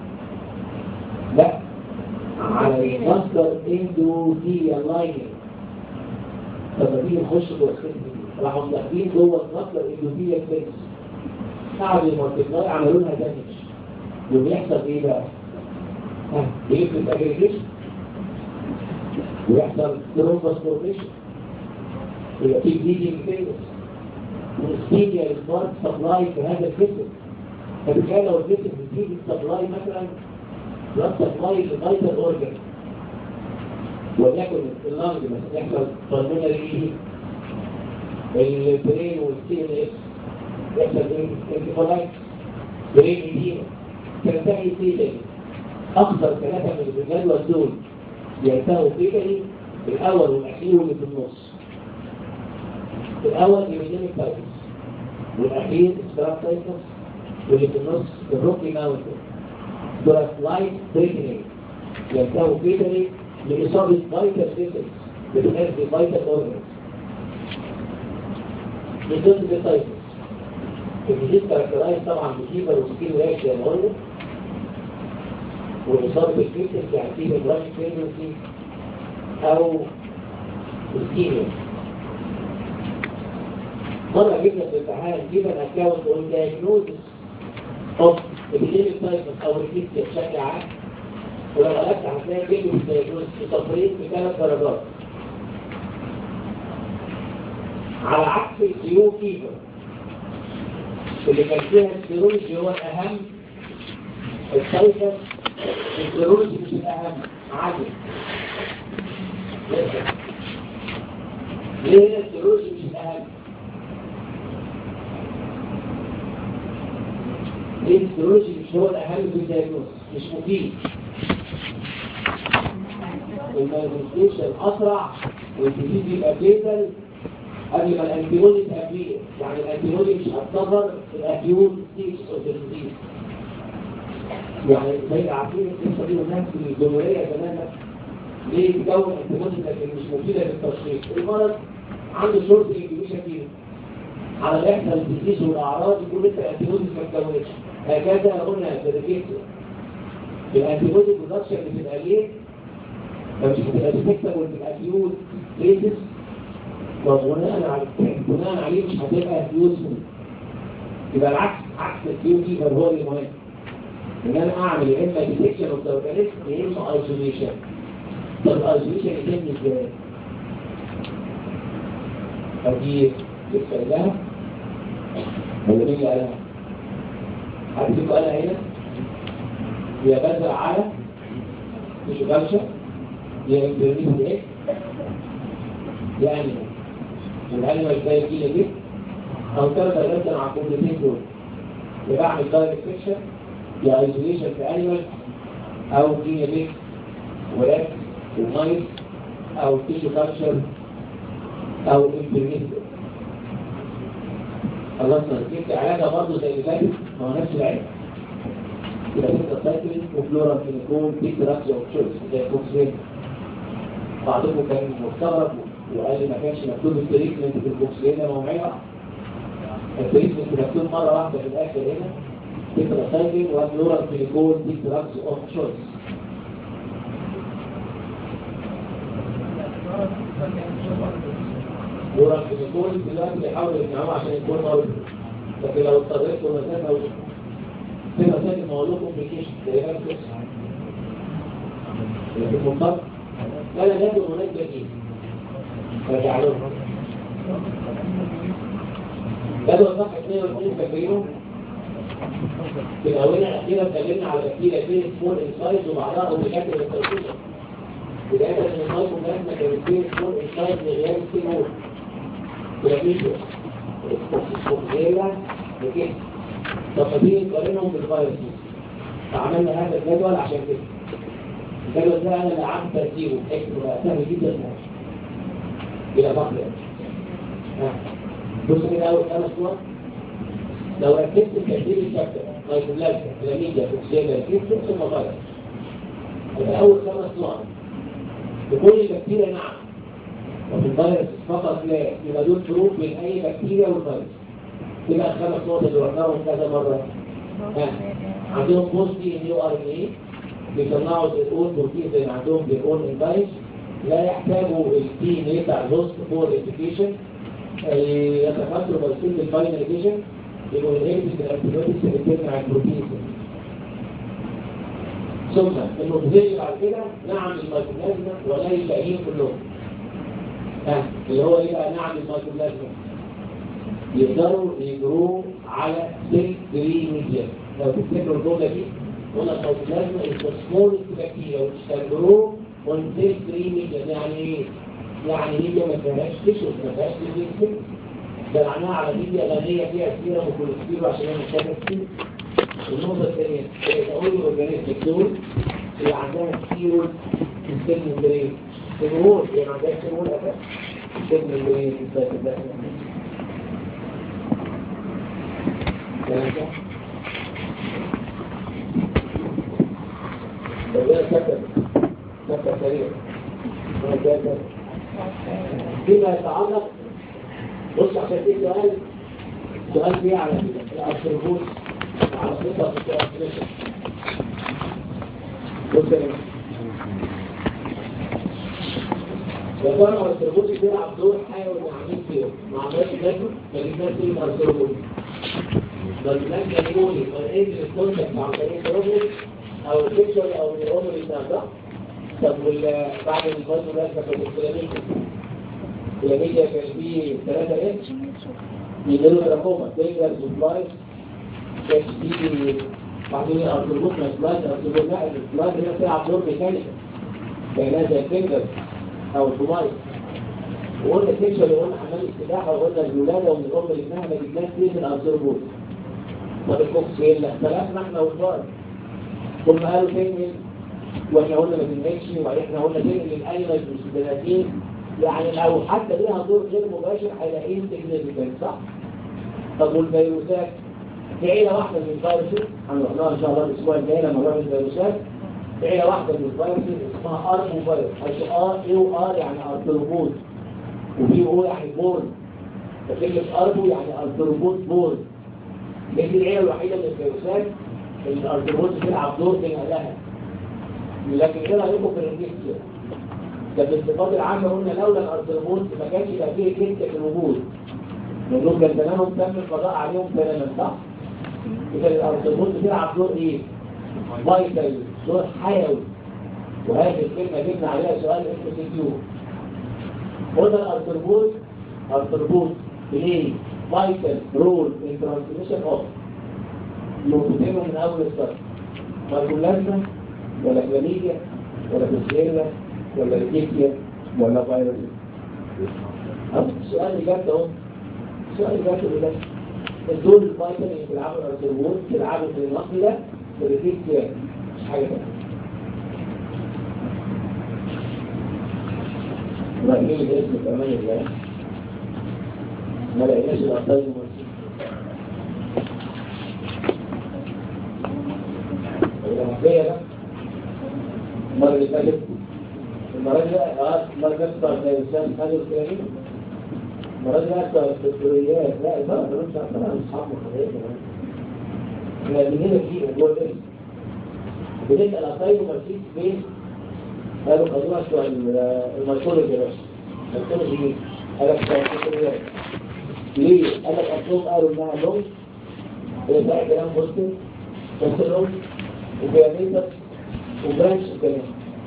لا على الماستر اندوثيا لايننج طب ما تيجي نخش جوه السجن راحوا داخلين جوه المصدر الاندوثيليا سيلز قعدوا المالتيبلاي عملوا لها دامج يوم يحصل ايه بقى؟ ها يقفل اجريجيشن ويحصل ترومبس فورميشن يبقى في بليدنج فيلز والسيميا للبارت سبلاي في هذا الجسم فبالتالي لو الجسم بتيجي سبلاي مثلا بلاد سبلاي لفيتال اورجن وليكن اللنج مثلا يحصل بالمونري البرين والسي ان اس يحصل انتفالايت برين ايديما تنتهي سيلي اكثر ثلاثة من الرجال دول ينتهوا سيلي الاول والاخير واللي في النص الاول يمينيميك تايتس والاخير سبراب تايتس واللي في النص الروكي ماونتن دول لايت بريكنينج ينتهوا سيلي لإصابة فايتال فيتلز بتنزل فايتال اورجنز بدون ديتايلز الجديد كاركترايز طبعا بفيبر وسكين راش زي ما قلنا والإصابة بالفيتلز يعني فيبر براش بريجنسي أو سكينيا مرة جبنا في الامتحان جيب ان اكاونت اون دايجنوزس اوف ابيديميك تايفس او ريكيتيا بشكل عام ولو قلبت هتلاقي كلمة دايجنوزس في تفريط بثلاث درجات على عكس السيو فيفر اللي كان فيها السيرولوجي هو الأهم السيطر السيرولوجي مش الأهم عادي ليه هنا السيرولوجي مش الأهم ليه السيرولوجي مش هو الأهم في الدياجنوز مش مفيد المانيفستيشن أسرع والديزيز يبقى فيتال قبل ما الانتيبودي تأبيه يعني الانتيبودي مش هتظهر في الاكيوت ستيج اوف ديزيز يعني زي عارفين القصه دي الناس في الجمهوريه زمان ليه تكون انتيبودي لكن مش مفيده للتشخيص المرض عنده شورت انكيوبيشن فيه على ما يحصل الديزيز والاعراض يكون لسه الانتيبودي ما اتكونتش هكذا قلنا فيريفيكتور الانتيبودي برودكشن بتبقى ليه فمش بتبقى ديتكتابل في الاكيوت كيسز وبناء على بناء عليه مش هتبقى يوسفل يبقى العكس عكس الكيو فيفر هو اللي مهم ان انا اعمل يا اما ديتكشن اوف ذا اورجانيزم يا اما ايزوليشن طب الايزوليشن يتم ازاي؟ ادي لسه لها ولا مين اللي قالها؟ حد فيكم قالها هنا؟ يا بزرع على مش بلشة يا انترنيت ايه؟ يعني العلم ازاي الجيلة دي او ثلاثة جدا على الكومبليتين دول يا بعمل دايركت سكشن يا ايزوليشن في انيمال او جينيا بيك ولاد ومايس او تيشو كالتشر او امبريميت خلصنا جبت علاجة برضه زي اللي فاتت ما هو نفس العلم يبقى انت سايكلين وفلورا كلينيكون بيك راكسيا وتشوز زي كوكسين بعضكم كان مستغرب وقال لي ما كانش مكتوب التريتمنت في البوكس هنا موعيه التريتمنت مكتوب مره واحده في الاخر هنا تتراسايكلين وفلورا كلينيكون بيك راكسيا اوف تشوز ورقم دلوقتي بيحاول يمنعوه عشان يكون مرض لكن لو اضطريت ومسافة في مسافة موضوع كومبليكيشن زي ما انت لكن منطق لا لا جاب هناك بديل رجع له جدول صح 22 فاكرينه في الآونة الأخيرة اتكلمنا على بكتيريا فين سمول انسايز وبعدها اوميجات الانترفيشن بداية من المايكرو بلازما كانت فين سمول انسايز لغياب السيمول بلافيشو اسموكسيلا بكده طب نقارنهم بالفيروس فعملنا هذا الجدول عشان كده الجدول ده انا اللي عامل ترتيبه اكتبه بقى سهل جدا الى بحر بص كده اول خمس نقط لو ركزت في ترتيب الشابتر مايكروبلازما كلاميديا فوكسيلا كيف ثم فيروس يبقى اول خمس نقط بكل البكتيريا نعم وفي الفيروس فقط لا يبقى دول فروق بين اي بكتيريا والفيروس يبقى الخمس نقط اللي رحناهم كذا مره ها. عندهم بوستي نيو ار ان اي بيصنعوا الاون بروتين زي ما عندهم بالاون انزايم لا يحتاجوا الدي ان اي بتاع الهوست فور اديوكيشن يتخطوا بروتين الفايناليزيشن يبقوا الهيبس الانتيبيوتكس اللي بتمنع البروتين ثم النوتيفيشن بعد كده نعم المايكروبلازما ولا الباقيين كلهم ها اللي هو ايه بقى نعم المايكروبلازما يقدروا يجروا على سيل جرين ميديا لو تفتكروا الجمله دي قلنا المايكروبلازما الفوسفور بكتيريا وتستخدموه من سيل جرين ميديا يعني ايه؟ يعني ميديا ما فيهاش تشوف ما فيهاش تشوف ده معناها على ميديا غنيه فيها سيرم وكوليسترول عشان هي مش كتير النقطة الثانية تقول الأورجانيزم دول اللي عندها سيرول سيستم ممبرين سيرول يعني عندها سيرول أساس سيستم ممبرين في السايت ثلاثة ده كتب كتب سريع وهكذا فيما يتعلق بص عشان في سؤال سؤال فيه على الأرثروبوس على خطة في الأرثروبوس بص يا جماعة يا ترى الأرثروبوس بيلعب دور حيوي مع مين فيهم؟ مع مرات النجم فجبناه في الأرثروبوس فالبلان جانبوني فالإيد الكونتاكت عن طريق الروبوت أو السكشوال أو الأومري بتاع طب بعد الفاضل ده كان في الكلاميكا الكلاميكا كان فيه ثلاثة اتش يديروا تراكوما فينجرز وفلايز كان فيه بعدين الارتبوط ما سلايز الارتبوط لا السلايز هنا بتلعب دور ميكانيكا كانها زي الفينجرز او الفلايز وقلنا سكشوال وقلنا حمام السباحه وقلنا الولاده ومن الام اللي ابنها ما جبناش فيه من الارتبوط طب الكوكسيل اختلفنا احنا والفار ثم قالوا فين واحنا قلنا ما تنميكش واحنا قلنا تنقل الانيمالز مش البناتين يعني لو حتى ليها دور غير مباشر هيلاقيه سيجنيفيكانت صح؟ طب والفيروسات في عيله واحده من الفيروسات هنروح لها ان شاء الله الاسبوع الجاي لما نروح الفيروسات في عيله واحده من الفيروسات اسمها ارمو فيروس حيث ار اي وار يعني ارتروبوت وبي او يعني بورن فكلمه ارمو يعني ارتروبوت بورن دي العيله الوحيده من الفيروسات اللي الارتروبوت بتلعب دور في نقلها لكن ايه رايكم في الانجكسيا ده بالصفات العامه قلنا لولا الارتروبوت ما كانش يبقى فيه كنت في الوجود لانهم كان زمانهم تم القضاء عليهم تماما صح؟ اذا الارتروبوت بتلعب دور ايه؟ فايتال دور حيوي وهذه الكلمه جبنا عليها سؤال اسمه سي كيو قلنا الارتروبوت ارتروبوت بلاي فايتال رول ان ترانسميشن اوف نقطتين من اول السطر مايكولازما ولا كلاميديا ولا بسيلا ولا ريكيكيا ولا فيروس السؤال اللي جاب اهو السؤال اللي جاب ده الدول الفيتامين اللي بيلعبوا الارتروبوت بيلعبوا في النقل ده في الريكيكيا مش حاجه ثانيه رايحين الاسم في امان الله ما لقيناش الابطال المرسلين الجايه بقى المرة اللي فاتت المرة اللي اه المرة اللي فاتت بتاعت الإنسان هذا الكلامين المرة اللي فاتت بتاعت الدكتوريات لا المرة اللي فاتت بتاعت أنا أصحاب مخرجين احنا من هنا في جوه الاسم بنسأل أطيب ومرسيس فين قالوا خدوها شوية المشهور يا باشا الكترولوجي قال لك الكترولوجي ليه؟ قال لك أصلهم قالوا إنها لون بقى كلام بوستيف بس لون وبيانيتر وبرانش وكلام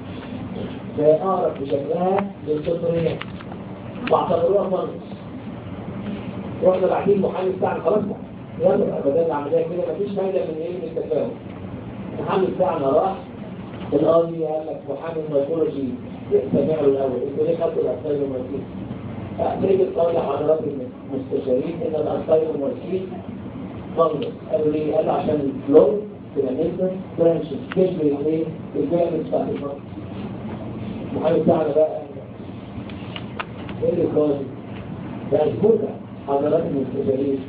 فأقرب بشكلها للكترولوجي واعتبروها فرنس واحنا بعدين محامي بتاعنا خلاص يلا بدل العمليه كده مفيش فايده من ايه من التفاهم المحامي بتاعنا راح القاضي قال لك محامي الميكولوجي سمعوا الاول انتوا ليه خدتوا الاسئله الميكولوجي تيجي القاضي حضرات المستشارين ان الاسئله الميكولوجي فضل قالوا ليه قال عشان اللون كده برانش تشبه الايه الجامد بتاع الفرق المحامي بتاعنا بقى ايه اللي قاضي ده اسبوع حضرات المستشارين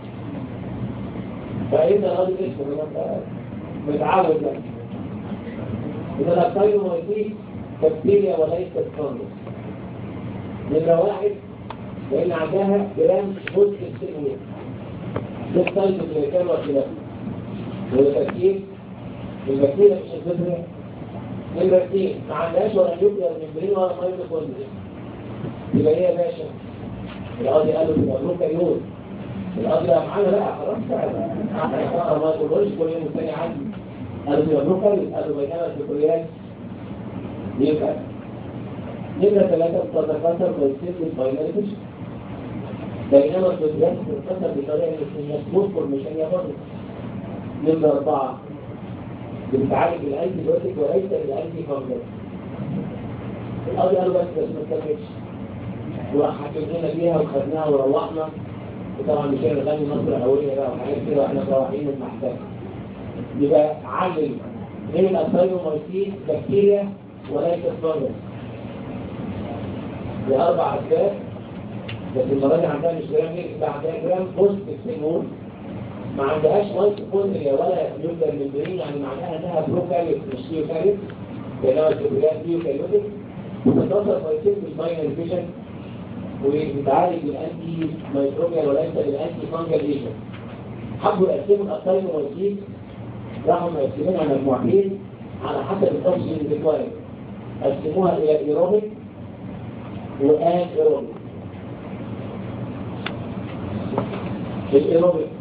فإن الراجل اسمه متعود لك إذا الأبطال مويتين بكتيريا وليست فانجس نمرة واحد لأن عندها جرام جزء السنوية ده السايت اللي كان وكذا والتركيب البكتيريا مش الفكرة نمرة اثنين ما عندهاش ولا نيوكلير ممبرين ولا مايتوكوندريا يبقى هي يا باشا القاضي قال له تبقى بروكاريوت القاضي معانا بقى خلاص بقى ما تقولوش كل يوم الثاني عندي قالوا تبقى بروكاريوت قالوا بينما الفكريات يبقى نمرة ثلاثة بتتكسر كويسين الباينري فيش بينما الفكريات بتتكسر بطريقة مش مذكر مش هي برضه نمرة أربعة بتتعالج بالأنتي بيوتيك وليس بالأنتي فانجل القاضي قالوا بس بس ما تكملش وراح حكمنا بيها وخدناها وروحنا وطبعا مش هنغني مصر الهوية بقى وحاجات كده واحنا مروحين من المحكمة يبقى علم من الأسايلومايسين بكتيريا وليس فانجل لأربع أسباب بس المرة دي عندها مش جرام يبقى عندها جرام بوست سيمون ما عندهاش مايتوكوندريا ولا يوجد ممبرين يعني معناها انها بروكاريوت مش يوكاريوت بينما الكتريات يوكاريوتيك وتتصل فايتين بالباينري فيجن وبتعالج بالانتي مايكروبيال وليس بالانتي فانجل ايجنت حبوا يقسموا الاسايل والمايكين راحوا مقسمينها مجموعتين على حسب التوصيل الريكواير قسموها الى ايروبيك وان ايروبيك الايروبيك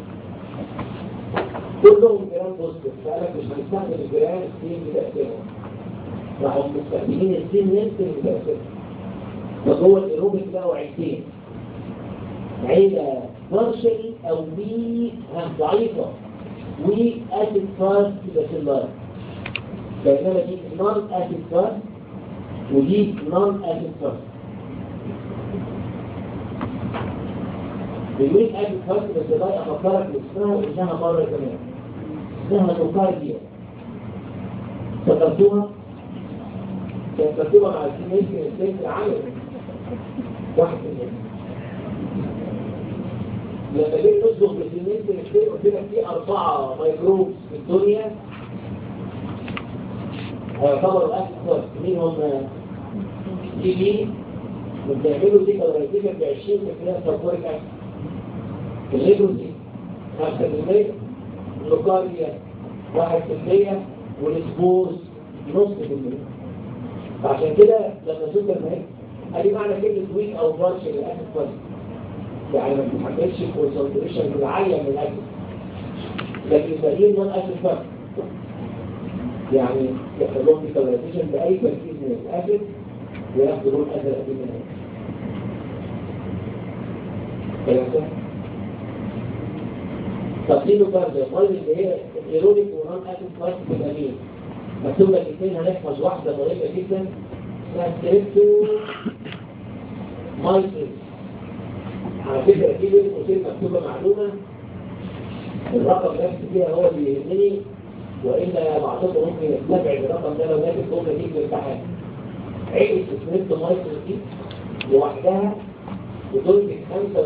كلهم جيران بوزيتيف فقالك مش هنستخدم الجيران السين بتأثيرهم راحوا مستخدمين السين نفسه بتأثيرهم فهو الايروبيك له عيلتين عيلة بارشلي او وي ضعيفة وي اسيد فاست باسيلار بينما دي نون اسيد فاست ودي نون اسيد فاست بالويك اسيد فاست باسيلار افكرك باسمها وانها مرة كمان اسمها توكارديا فكرتوها كانت مكتوبة مع السنين في السنين العالم واحد منهم لما جيت تصدق بالسنين في السنين قلت لك في أربعة ميكروب في الدنيا هيعتبروا أكثر منهم تي بي وبتعملوا دي كالوريتيكا ب 20 في سلفوريك أسيد الليبروسي 5% اللوكاريا 1% والسبورز نص في المية فعشان كده لما سوبر مهيك ادي معنى كلمة ويك او بارش للأسف فاست يعني ما بتحملش كونسنتريشن العالية من الأسف لكن الباقيين نون أسف فاست يعني يحصل لهم ديكالوريزيشن بأي تركيز من الأسف وياخدوا لون أزرق أكيد من الأسف تفصيله برضه قال اللي هي الايرونيك ونون أسف فاست في الأمين مكتوب لك اثنين هنحفظ واحدة ضريبة جدا اسمها ستريبتو مايتريس على فكرة في بين قوسين مكتوبة معلومة الرقم نفسه فيها هو اللي يهمني وإلا بعضكم ممكن يستبعد الرقم ده لو ناتج جملة دي في الامتحان عيلة ستريبتو مايتريس دي لوحدها بتنتج 85%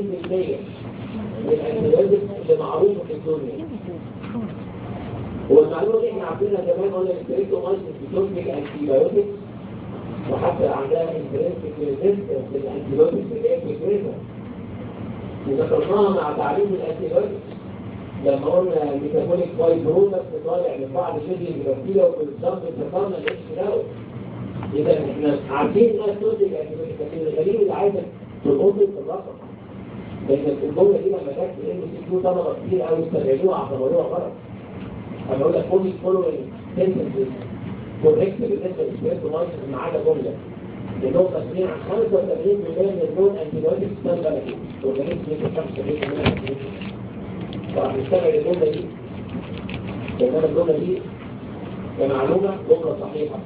من الانتباهات اللي معروفة في الدنيا والمعلومة دي احنا عارفينها زمان قلنا الكريتومايسيس بتنتج انتيبيوتكس وحتى عندها انترنسك ريزيستنس للانتيبيوتكس اللي هي فكرتها وذكرناها مع تعليم الانتيبيوتكس لما قلنا الميتابوليك باي برودكت طالع من بعض شدة البكتيريا وبالظبط ذكرنا الاتش داون إذا احنا عارفين الناس تنتج انتيبيوتيك لكن الغريب اللي عايزك تلقطه في الرقم لأن الجملة دي لما جت في ام سي كيو طلبة كتير قوي استغلوها اعتبروها غلط انا بقول لك كل فولوينج سنتنسز كوريكت بالنسبة للسبيرتومايسيس ما عدا جملة لأنهم تسمين عن 85% من النون انتيبيوتيك ستاند بلكي والغريب في 75% فهنستبعد الجملة دي لأن الجملة دي كمعلومة جملة صحيحة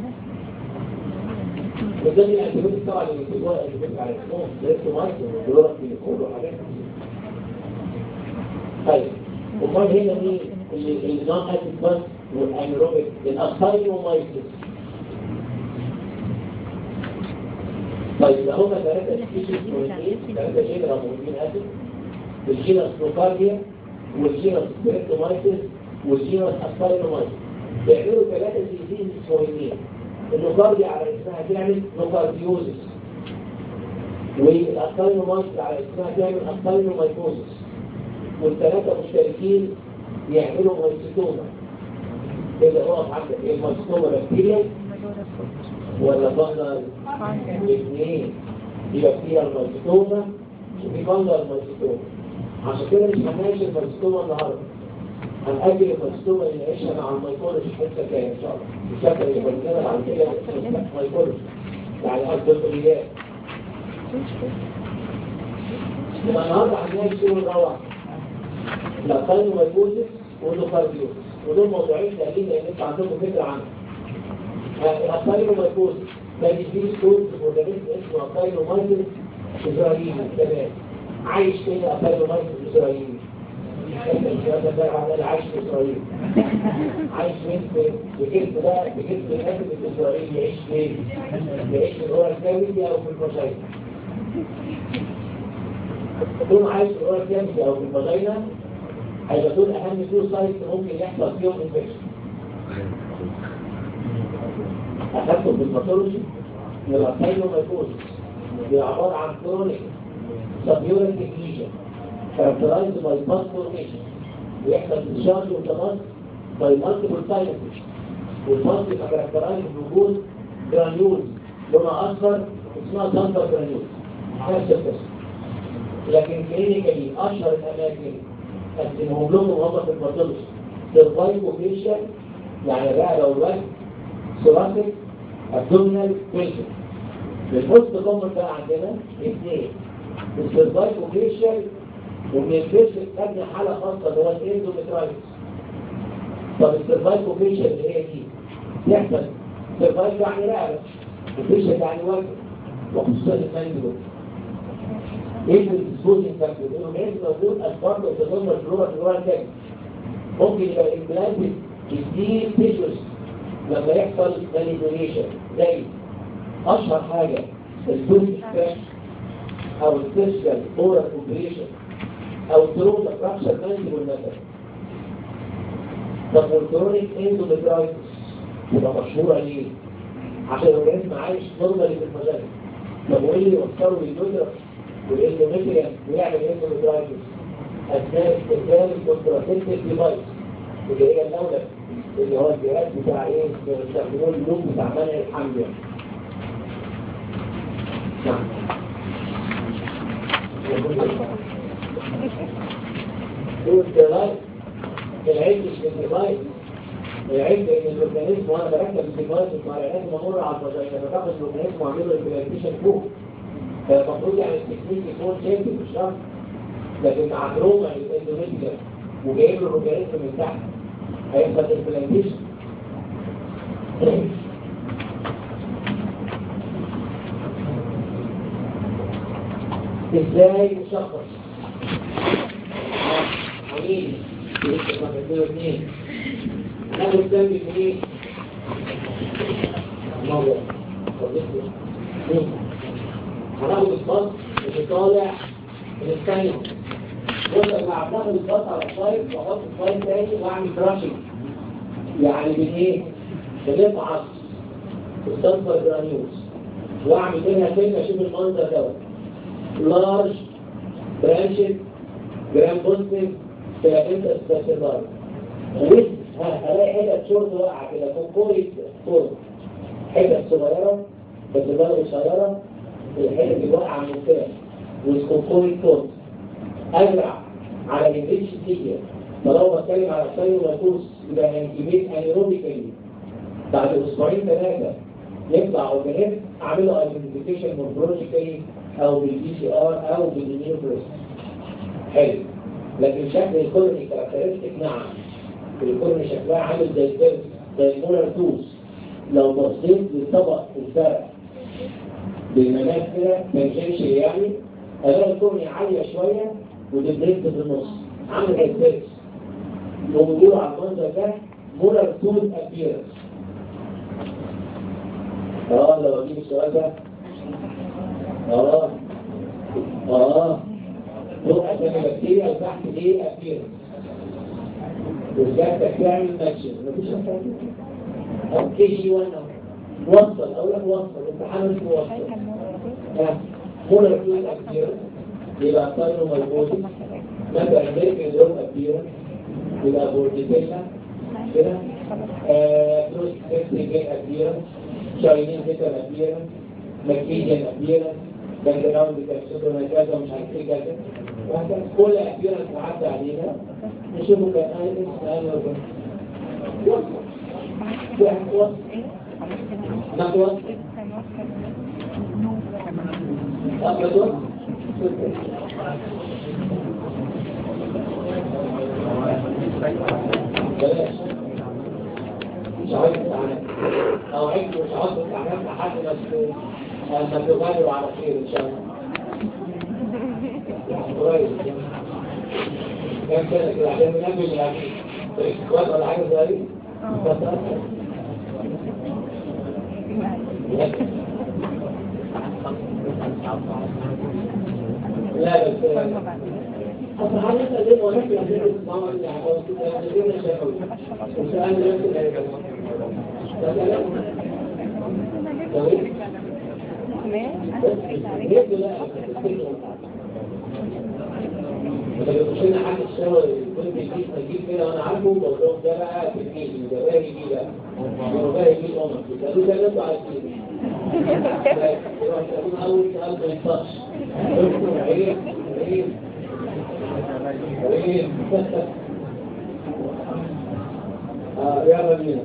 وده من الانتيبيوتيك طبعا اللي بيكتبوها الانتيبيوتيك على الاسمهم سبيرتومايسيس ودولار في الكول وحاجات طيب امال هنا مين اللي نون اكتف بس والانيروبيك الاسايلومايسيس طيب يبقى هما ثلاثة سبيشيز مهمين ثلاثة جينرا مهمين اسف الجينس نوكارديا والجينس سبيرتومايسيس والجينس اسايلومايسيس بيعملوا ثلاثة ديزيز مهمين النوكارديا على اسمها تعمل نوكارديوزيس والاسايلومايسيس على اسمها تعمل اسايلومايكوزيس والثلاثة مشتركين يعملوا مايسيتوما كده اقف عندك ايه المايسيتوما بكتيريا ولا فانجل الاثنين يبقى فيها المايسيتوما وفي فانجل المايسيتوما عشان كده مش هنناقش المايسيتوما النهارده هنأجل المايسيتوما اللي نعيشها مع المايكولوجي حته كده ان شاء الله الشكل اللي بنزلها بعد كده مايكولوجي يعني قصد الكليات يبقى النهارده هنناقش شغل روعه الأقل ميكوزيس والنوكارديوزيس ودول موضوعين سهلين لأن انتوا عندكم فكرة عنهم الأقل ميكوزيس ده ديزيز كود اورجانيزم اسمه أقل مايكوزيس إسرائيلي تمام عايش فين أقل مايكوزيس إسرائيلي الكلام ده على عايش في إسرائيل عايش فين في جسم ده في جسم الناس الإسرائيلي يعيش فين؟ يعيش في الغرة الكاوية أو في المشايخ طول عايش في الغرة الكاوية أو في المشايخ هيبقى دول اهم تو سايت ممكن يحصل فيهم انفكشن اخدتهم بالباثولوجي يبقى سايلوميكوزيس دي عباره عن كرونيك سبيورنتيك ليجن كاركترايزد باي باس فورميشن ويحصل ديشارج اوف ذا باس باي مالتيبل ساينسز والباس يبقى كاركترايزد بوجود جرانيولز لونها اصفر اسمها سانتر جرانيولز نفس القصه لكن كلينيكالي اشهر الاماكن قسمهم لهم وهم في الباثولوجي سيرفايكوفيشال يعني الرقبه والوجه ثوراسيك ابدومينال فيشل البوست كومر بقى عندنا اثنين السيرفايكوفيشال ومن الفيشل خدنا حاله خاصه اللي هو الاندوميترايتس طب السيرفايكوفيشال اللي هي دي يحصل سيرفايك يعني رقبه وفيشل يعني وجه وخصوصا المانديبل ايه الديسبوزين فاكتور انه لازم موجود اسباب تضمن الفلورا الفلورا الثاني ممكن يبقى امبلانتد كتير تيشوز لما يحصل مانيبيوليشن زي اشهر حاجه التوث سكراش او السيرجيكال اورال اوبريشن او تروما فراكشر مانيبيول مثلا طب والكرونيك اندوميترايتس تبقى مشهوره ليه؟ عشان الاورجانيزم عايش نورمالي في المجال طب وايه اللي يوصله لليوترس والاندوميتريا ويعمل اندوميترايتس اثناء استخدام الكونتراسيبتيف ديفايس اللي هي الاولى اللي هو الجهاز بتاع ايه بيستخدموه اللوب بتاع منع الحمل يعني. نعم والديفايس العيب مش الديفايس العيب ان الاورجانيزم وانا بركب الديفايس مع العلاج بمر على الفضائيه انا باخد الاورجانيزم واعمل له امبلانتيشن فوق فالمفروض يعني التكنيك يكون شايف مش شرط لكن مع تروما الاندوميتريا وجايب له الاورجانيزم من تحت هيحصل امبلانتيشن ازاي نشخص حبيبي لسه ما بيقولوا اثنين ناخد دم منين مرة هناخد الباص اللي طالع من الثانية بص لما بناخد الباص على الفايل واحط الفايل تاني واعمل براشنج يعني من ايه؟ بنفعص الصنفر جرانيوز واعمل منها كلمة اشوف المنظر دوت لارج برانشد جرام بوستيف فيلامنتا ستاسيلار ويس هلاقي حتت شورت واقعة كده فوق كوري فوق حتت صغيرة بس درجة قصيرة الحته اللي واقعه من الفرق والسكوكوري كود ازرع على الانجليش تيجي فلو بتكلم على السيروماتوس يبقى انكيبيت انيروبيكالي بعد اسبوعين ثلاثه يطلع اورجانيزم اعمله ايدنتيفيكيشن مورفولوجيكالي او بالبي سي ار او بالنيوكليس حلو لكن شكل الكورني كاركترستيك نعم الكورني شكلها عامل زي الدرس زي المولر توس لو بصيت للطبق الفرق بالمناخ كده تنجنشي يعني هلاقي الكورني عالية شوية ودبريت في النص عامل زي الدرس وبيقولوا على المنظر ده مولر توس ابيرنس اه لو اجيب السؤال ده اه اه هو أسمى بكتيريا وتحت ايه أبيرنس وزيادتك تعمل ماتشن مفيش أو كي جي 1 أو وصل أو لا وصل امتحان اسمه وصل هنا في أبيرنس يبقى صايرو مربوطي مثلا أمريكان لون أبيرنس يبقى بورتيكيلا كده بروس كريستيكين أبيرنس شاينين هيتر أبيرنس مكيجن أبيرنس باك جراوند كابسول كذا ومش عارف ايه كذا وهكذا كل أبيرنس عدى علينا نشوفه كان ايرس انا وصل وصل نحن وصل أبيض بلاش مش عايز تعمل او عيد مش عاوز تعمل لحد بس ما تغادروا على خير ان شاء الله قريب كام سنة كده عشان ننبي الأمين اخوات ولا حاجة زي بس لا بس أصل حضرتك زي ما قلت لك تسمعوا يعني أو تدينا شكوى وسؤال نفس الهيئة لما يخشنا حد الشاور يكون بيجيب تجيب كده وانا عارفه بقول لهم ده بقى في الجيش ده بقى يجي بقى ده بقى يجي امك بيسالوه ده انتوا عارفين يروح يسالون اول سؤال ما ينطقش عيب عيب عيب اه يلا بينا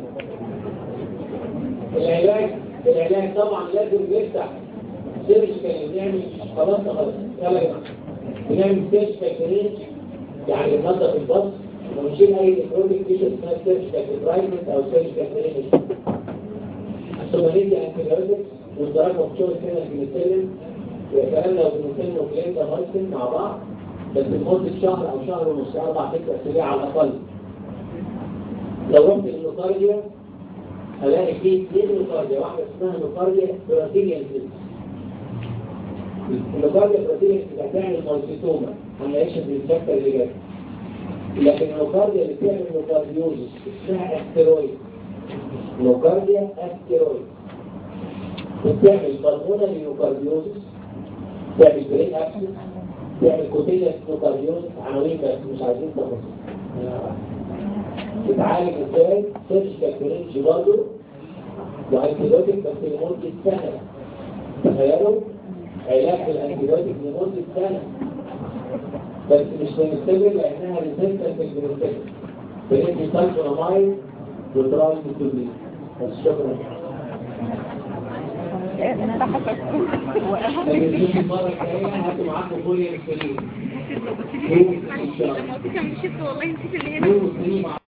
العلاج العلاج طبعا لازم يفتح سيرش كان بنعمل خلاص خلاص يلا يا جماعه بنعمل سيرش كاكرين يعني ننظف البص ونشيل اي الكترونيك تيشن اسمها سيرش كاكرايمنت او سيرش كاكرين ثم ندي انتيبيوتكس والدرجه في شغل كده بنتكلم وكلام لو بنتكلم وكلام ده مايسن مع بعض بس لمده شهر او شهر ونص اربع ست اسابيع على الاقل لو رحت للنوكارديا هلاقي فيه اثنين نوكارديا واحده اسمها نوكارديا برازيليان سيلز النوكارديا برازيليان سيلز هتعمل مالسيتوما هنلاقيش في الفكه اللي جايه لكن النوكارديا اللي بتعمل نوكارديوزس اسمها استيرويد نوكارديا استيرويد بتعمل بالمونري نوكارديوزس تعمل برين اكسس تعمل كوتيليا نوكارديوزس عناوين بس مش عايزين تفاصيل بتعالج ازاي سيرجيكال فرنج برضه وانتيبيوتيك بس لمده سنه تخيلوا علاج الانتيبيوتيك لمده سنه بس مش بنستمر لانها ريزيستنت للبنستمر بندي سايكلامايد وترايل بتوبلين بس شكرا لكن تيجي المره الجايه هاتوا معاكم فوليا الكريم والله نسيت اللي هنا والله